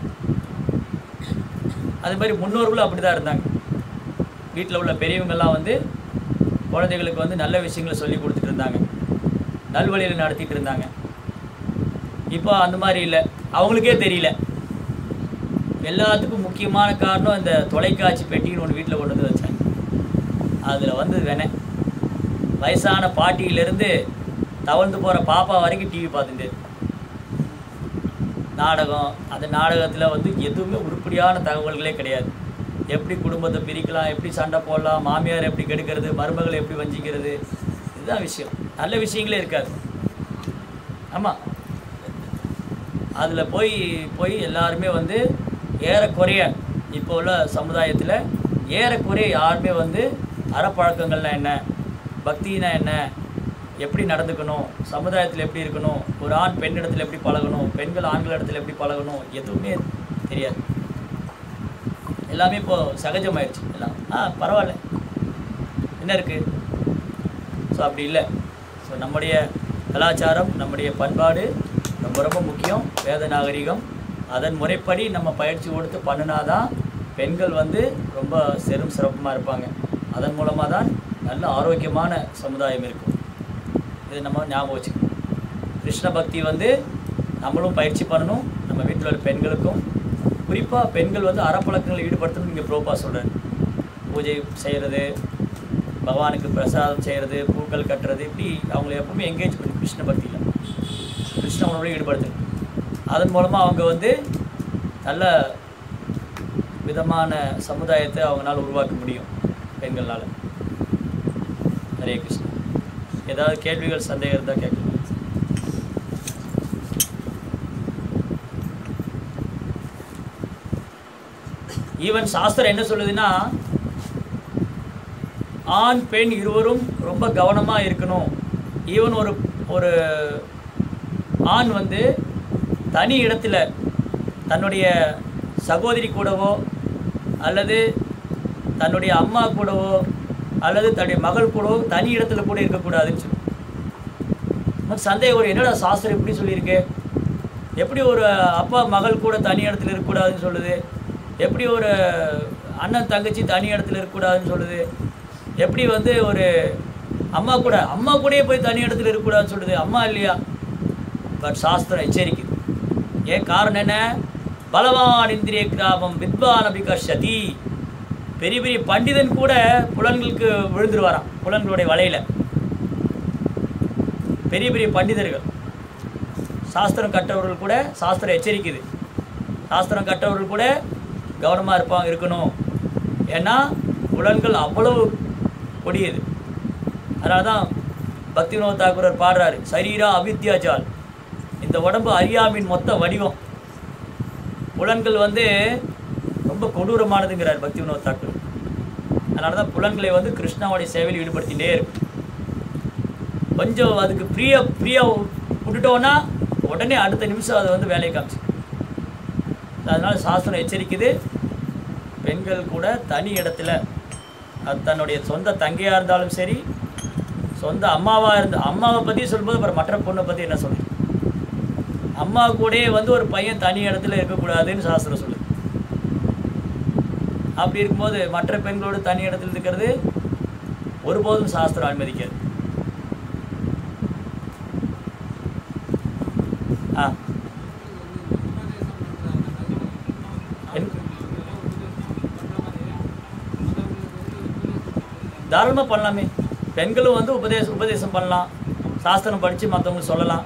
அது மாதிரி முன்னோர்களும் அப்படி தான் இருந்தாங்க வீட்டில் உள்ள பெரியவங்கெல்லாம் வந்து குழந்தைகளுக்கு வந்து நல்ல விஷயங்களை சொல்லி கொடுத்துட்டு இருந்தாங்க நல்வழியில் நடத்திட்டு இருந்தாங்க இப்போ அந்த மாதிரி இல்லை அவங்களுக்கே தெரியல எல்லாத்துக்கும் முக்கியமான காரணம் இந்த தொலைக்காட்சி பெட்டின்னு ஒன்று வீட்டில் கொண்டு வந்து வச்சாங்க அதில் வந்து வேணே வயசான பாட்டியிலேருந்து தவழ்ந்து போகிற பாப்பா வரைக்கும் டிவி பார்த்துட்டு இருக்கு. நாடகம் அந்த நாடகத்தில் வந்து எதுவுமே உருப்படியான தகவல்களே கிடையாது எப்படி குடும்பத்தை பிரிக்கலாம் எப்படி சண்டை போடலாம் மாமியார் எப்படி கெடுக்கிறது மருமகளை எப்படி வஞ்சிக்கிறது இதுதான் விஷயம் நல்ல விஷயங்களே இருக்காது ஆமாம் அதில் போய் போய் எல்லாருமே வந்து ஏறக்குறைய இப்போ உள்ள சமுதாயத்தில் ஏறக்குறைய யாருமே வந்து அறப்பழக்கங்கள்னா என்ன பக்தினா என்ன எப்படி நடந்துக்கணும் சமுதாயத்தில் எப்படி இருக்கணும் ஒரு ஆண் பெண்ணிடத்தில் எப்படி பழகணும் பெண்கள் ஆண்கள் இடத்துல எப்படி பழகணும் எதுவுமே தெரியாது எல்லாமே இப்போ சகஜமாயிருச்சு எல்லாம் ஆ பரவாயில்ல என்ன இருக்குது ஸோ அப்படி இல்லை ஸோ நம்முடைய கலாச்சாரம் நம்முடைய பண்பாடு ரொம்ப ரொம்ப முக்கியம் வேத நாகரிகம் அதன் முறைப்படி நம்ம பயிற்சி கொடுத்து பண்ணினாதான் பெண்கள் வந்து ரொம்ப செரும் சிறப்புமாக இருப்பாங்க அதன் மூலமாக தான் நல்ல ஆரோக்கியமான சமுதாயம் இருக்கும் இது நம்ம ஞாபகம் வச்சுக்கணும் கிருஷ்ண பக்தி வந்து நம்மளும் பயிற்சி பண்ணணும் நம்ம வீட்டில் உள்ள பெண்களுக்கும் குறிப்பாக பெண்கள் வந்து அறப்பழக்கங்களில் ஈடுபடுத்தணும் இங்கே ப்ரோப்பா சொல்கிறார் பூஜை செய்கிறது பகவானுக்கு பிரசாதம் செய்கிறது பூக்கள் கட்டுறது இப்படி அவங்களை எப்பவுமே என்கேஜ் பண்ணி கிருஷ்ண பக்தியில் கிருஷ்ண உணர்வில் ஈடுபடுத்தணும் அதன் மூலமாக அவங்க வந்து நல்ல விதமான சமுதாயத்தை அவங்களால உருவாக்க முடியும் பெண்களால் ஹரே கிருஷ்ணா ஏதாவது கேள்விகள் சந்தேகம் இருந்தால் கேட்கலாம் ஈவன் சாஸ்திரம் என்ன சொல்லுதுன்னா ஆண் பெண் இருவரும் ரொம்ப கவனமாக இருக்கணும் ஈவன் ஒரு ஒரு ஆண் வந்து தனி இடத்துல தன்னுடைய சகோதரி கூடவோ அல்லது தன்னுடைய அம்மா கூடவோ அல்லது தன்னுடைய மகள் கூடவோ தனி இடத்துல கூட இருக்கக்கூடாதுன்னு சொல்லி நமக்கு சந்தேகம் வரும் என்னடா சாஸ்திரம் எப்படி சொல்லியிருக்கு எப்படி ஒரு அப்பா மகள் கூட தனி இடத்துல இருக்கக்கூடாதுன்னு சொல்லுது எப்படி ஒரு அண்ணன் தங்கச்சி தனி இடத்துல இருக்கக்கூடாதுன்னு சொல்லுது எப்படி வந்து ஒரு அம்மா கூட அம்மா கூடயே போய் தனி இடத்துல இருக்கக்கூடாதுன்னு சொல்லுது அம்மா இல்லையா பட் சாஸ்திரம் எச்சரிக்குது ஏன் காரணம் என்ன பலவான் இந்திரிய கிராமம் வித்வான் அபிகர்ஷதி பெரிய பெரிய பண்டிதன் கூட புலன்களுக்கு விழுந்துருவாராம் புலன்களுடைய வலையில பெரிய பெரிய பண்டிதர்கள் சாஸ்திரம் கற்றவர்கள் கூட சாஸ்திரம் எச்சரிக்குது சாஸ்திரம் கற்றவர்கள் கூட கவனமாக இருப்பாங்க இருக்கணும் ஏன்னா புலன்கள் அவ்வளவு கொடியது அதனால தான் பக்தி வினோத் தாக்கூரர் பாடுறாரு சரீரா அவித்யாஜால் இந்த உடம்பு அறியாமின் மொத்த வடிவம் புலன்கள் வந்து ரொம்ப கொடூரமானதுங்கிறார் பக்தி வினோத் தாக்கூர் அதனால தான் புலன்களை வந்து கிருஷ்ணாவுடைய சேவையில் ஈடுபடுத்திகிட்டே இருக்கு கொஞ்சம் அதுக்கு ஃப்ரீயா ஃப்ரீயாக விட்டுட்டோன்னா உடனே அடுத்த நிமிஷம் அதை வந்து வேலையை காமிச்சு அதனால சாஸ்திரம் எச்சரிக்குது பெண்கள் கூட தனி இடத்துல அது தன்னுடைய சொந்த தங்கையாக இருந்தாலும் சரி சொந்த அம்மாவாக இருந்த அம்மாவை பற்றி சொல்லும்போது அப்புறம் மற்ற பொண்ணை பற்றி என்ன சொல்லுது அம்மா கூடயே வந்து ஒரு பையன் தனி இடத்துல இருக்கக்கூடாதுன்னு சாஸ்திரம் சொல்லுது அப்படி இருக்கும்போது மற்ற பெண்களோடு தனி இடத்துல இருக்கிறது ஒருபோதும் சாஸ்திரம் அனுமதிக்காது ஆ என்- தாராளமாக பண்ணலாமே பெண்களும் வந்து உபதேசம் உபதேசம் பண்ணலாம் சாஸ்திரம் படித்து மற்றவங்களுக்கு சொல்லலாம்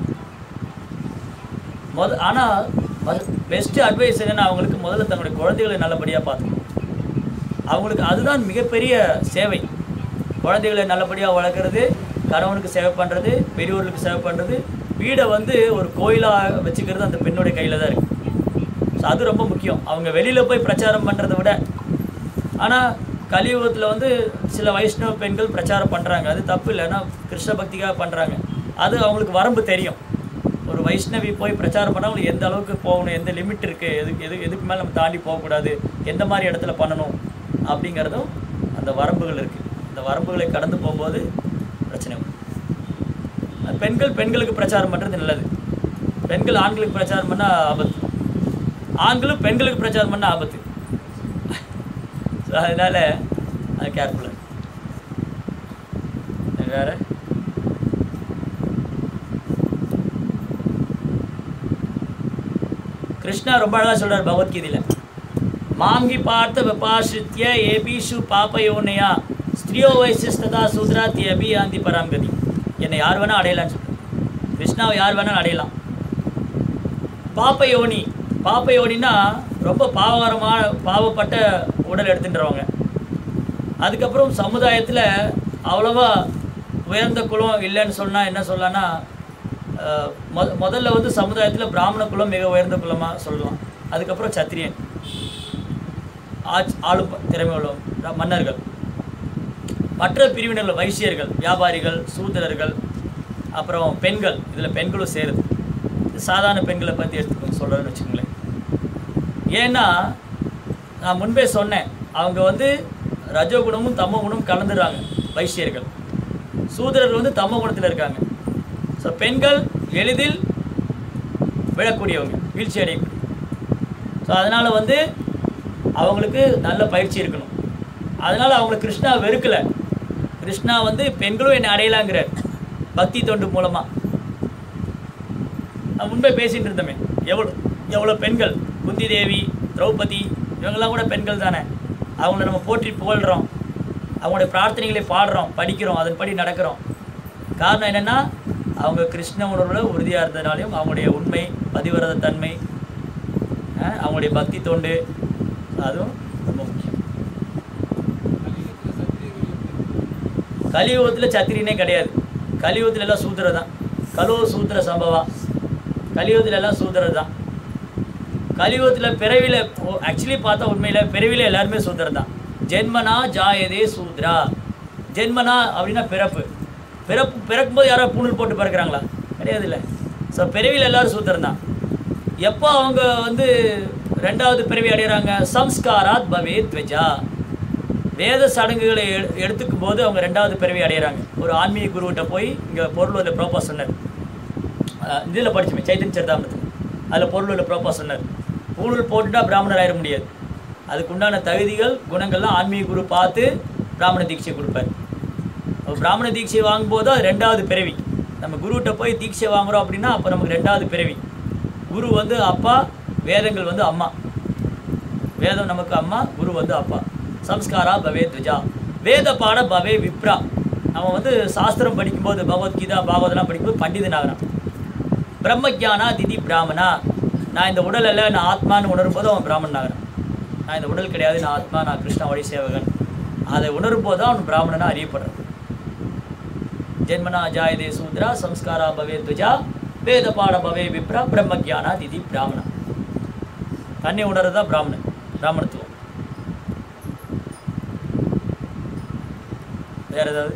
முத ஆனால் பெஸ்ட்டு அட்வைஸ் என்னன்னா அவங்களுக்கு முதல்ல தன்னுடைய குழந்தைகளை நல்லபடியாக பார்த்துக்கணும் அவங்களுக்கு அதுதான் மிகப்பெரிய சேவை குழந்தைகளை நல்லபடியாக வளர்க்குறது கணவனுக்கு சேவை பண்ணுறது பெரியவர்களுக்கு சேவை பண்ணுறது வீடை வந்து ஒரு கோயிலாக வச்சுக்கிறது அந்த பெண்ணுடைய கையில் தான் இருக்குது ஸோ அது ரொம்ப முக்கியம் அவங்க வெளியில் போய் பிரச்சாரம் பண்ணுறதை விட ஆனால் கலியுகத்தில் வந்து சில வைஷ்ணவ பெண்கள் பிரச்சாரம் பண்ணுறாங்க அது தப்பு இல்லைன்னா கிருஷ்ண பக்திக்காக பண்ணுறாங்க அது அவங்களுக்கு வரம்பு தெரியும் ஒரு வைஷ்ணவி போய் பிரச்சாரம் பண்ணால் அவங்களுக்கு எந்த அளவுக்கு போகணும் எந்த லிமிட் இருக்குது எதுக்கு எது எதுக்கு மேலே நம்ம தாண்டி போகக்கூடாது எந்த மாதிரி இடத்துல பண்ணணும் அப்படிங்கிறதும் அந்த வரம்புகள் இருக்குது அந்த வரம்புகளை கடந்து போகும்போது பிரச்சனை வரும் அது பெண்கள் பெண்களுக்கு பிரச்சாரம் பண்ணுறது நல்லது பெண்கள் ஆண்களுக்கு பிரச்சாரம் பண்ணால் ஆபத்து ஆண்களும் பெண்களுக்கு பிரச்சாரம் பண்ணால் ஆபத்து ஸோ அதனால் அது கேர்ஃபுல்லாக வேறு கிருஷ்ணா ரொம்ப அழகாக சொல்றார் பகவத்கீதையில் மாங்கி பார்த்த விபாசித்ய ஏபிஷு பாப்பயோனையா ஸ்திரியோ வைசிஸ்ததா சூத்ராத் அபி ஆந்தி பராங்கதி என்னை யார் வேணால் அடையலாம்னு சொல்றார் கிருஷ்ணாவை யார் வேணாலும் அடையலாம் பாப்பயோனி பாப்பயோனின்னா ரொம்ப பாவகரமான பாவப்பட்ட உடல் எடுத்துட்டுறவங்க அதுக்கப்புறம் சமுதாயத்தில் அவ்வளவா உயர்ந்த குலம் இல்லைன்னு சொன்னால் என்ன சொல்லலாம்னா அஹ், மொத முதல்ல வந்து சமுதாயத்தில் பிராமண குலம் மிக உயர்ந்த குலமாக சொல்லலாம் அதுக்கப்புறம் சத்திரியன் ஆட்சி ஆளும் ப- திறமை உள்ளவங்க மன்னர்கள் மற்ற பிரிவினர்கள் வைசியர்கள் வியாபாரிகள் சூத்திரர்கள் அப்புறம் பெண்கள் இதில் பெண்களும் சேருது இது சாதாரண பெண்களை பற்றி எடுத்துக்கோங்க சொல்கிறேன்னு வச்சுக்கோங்களேன் ஏன்னா நான் முன்பே சொன்னேன் அவங்க வந்து ரஜோகுணமும் தமோ குணமும் கலந்துடுறாங்க வைசியர்கள் சூத்திரர்கள் வந்து தமோ குணத்தில் இருக்காங்க ஸோ பெண்கள் எளிதில் விழக்கூடியவங்க வீழ்ச்சி அடையக்கூடிய ஸோ அதனால் வந்து அவங்களுக்கு நல்ல பயிற்சி இருக்கணும் அதனால் அவங்களை கிருஷ்ணா வெறுக்கலை கிருஷ்ணா வந்து பெண்களும் என்னை அடையலாங்கிறார் பக்தி தொண்டு மூலமாக நான் முன்பே பேசிட்டு இருந்தோமே எவ்வளோ எவ்வளோ பெண்கள் குந்தி தேவி திரௌபதி இவங்கெல்லாம் கூட பெண்கள் தானே அவங்கள நம்ம போற்றி புகழ்கிறோம் அவங்களுடைய பிரார்த்தனைகளை பாடுறோம் படிக்கிறோம் அதன்படி நடக்கிறோம் காரணம் என்னென்னா அவங்க கிருஷ்ண உணர்வில் உறுதியாக இருந்ததுனாலையும் அவங்களுடைய உண்மை பதிவிரத தன்மை அஹ், அவங்களுடைய பக்தி தொண்டு அதுவும் ரொம்ப முக்கியம் கலியுகத்தில் சத்திரியனே கிடையாது கலியுகத்தில் எல்லாம் சூத்திர தான் கலோ சூத்திர சம்பவா கலியுகத்தில் எல்லாம் சூத்திர தான் கலியுகத்தில் பிறவியில் ஆக்சுவலி பார்த்தா உண்மையில் பிறவியில் எல்லாருமே சூத்திரம் தான் ஜென்மனா ஜாயதே சூத்ரா ஜென்மனா அப்படின்னா பிறப்பு பிறப்பு பிறக்கும்போது யாரோ பூணூல் போட்டு பிறக்கிறாங்களா கிடையாது இல்லை ஸோ பிறவியில் எல்லாரும் சூத்திரம் தான் எப்போ அவங்க வந்து ரெண்டாவது பிறவி அடைகிறாங்க சம்ஸ்காராத் பவே துவஜா வேத சடங்குகளை எடு எடுத்துக்கும் போது அவங்க ரெண்டாவது பிறவி அடைகிறாங்க ஒரு ஆன்மீக குருகிட்ட போய் இங்கே பொருள் ப்ரோப்பா சொன்னார் இதில் படிச்சுமே சைத்தன் சரிதாமத்தில் அதில் பொருள் ப்ரோப்பா சொன்னார் பூணூல் போட்டுட்டா பிராமணர் ஆயிட முடியாது அதுக்குண்டான தகுதிகள் குணங்கள்லாம் ஆன்மீக குரு பார்த்து பிராமண தீட்சை கொடுப்பார் அப்போ பிராமண தீட்சை வாங்கும்போது அது ரெண்டாவது பிறவி நம்ம குருகிட்ட போய் தீட்சை வாங்குறோம் அப்படின்னா அப்போ நமக்கு ரெண்டாவது பிறவி குரு வந்து அப்பா வேதங்கள் வந்து அம்மா வேதம் நமக்கு அம்மா குரு வந்து அப்பா சம்ஸ்காரா பவே துஜா வேத பாட பவே விப்ரா அவன் வந்து சாஸ்திரம் படிக்கும்போது பகவத்கீதா பாகவதெல்லாம் படிக்கும்போது பண்டிதன் ஆகிறான் பிரம்மஜானா திதி பிராமணா நான் இந்த உடல் அல்ல நான் ஆத்மான்னு உணரும் போது அவன் பிராமணன் ஆகிறான் நான் இந்த உடல் கிடையாது நான் ஆத்மா நான் கிருஷ்ண வழி சேவகன் அதை உணரும் போது தான் அவன் பிராமணனா அறியப்படுறான் ஜென்மனா ஜாயதே சூத்ரா சம்ஸ்காரா பவே துஜா வேத பாட பவே விப்ரா பிரம்மஜானா திதி பிராமணா தன்னை உணர்றது தான் பிராமணன் பிராமணத்துவம் வேற ஏதாவது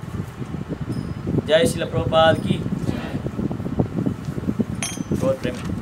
जय शिल प्रभुपाद की गौर प्रेम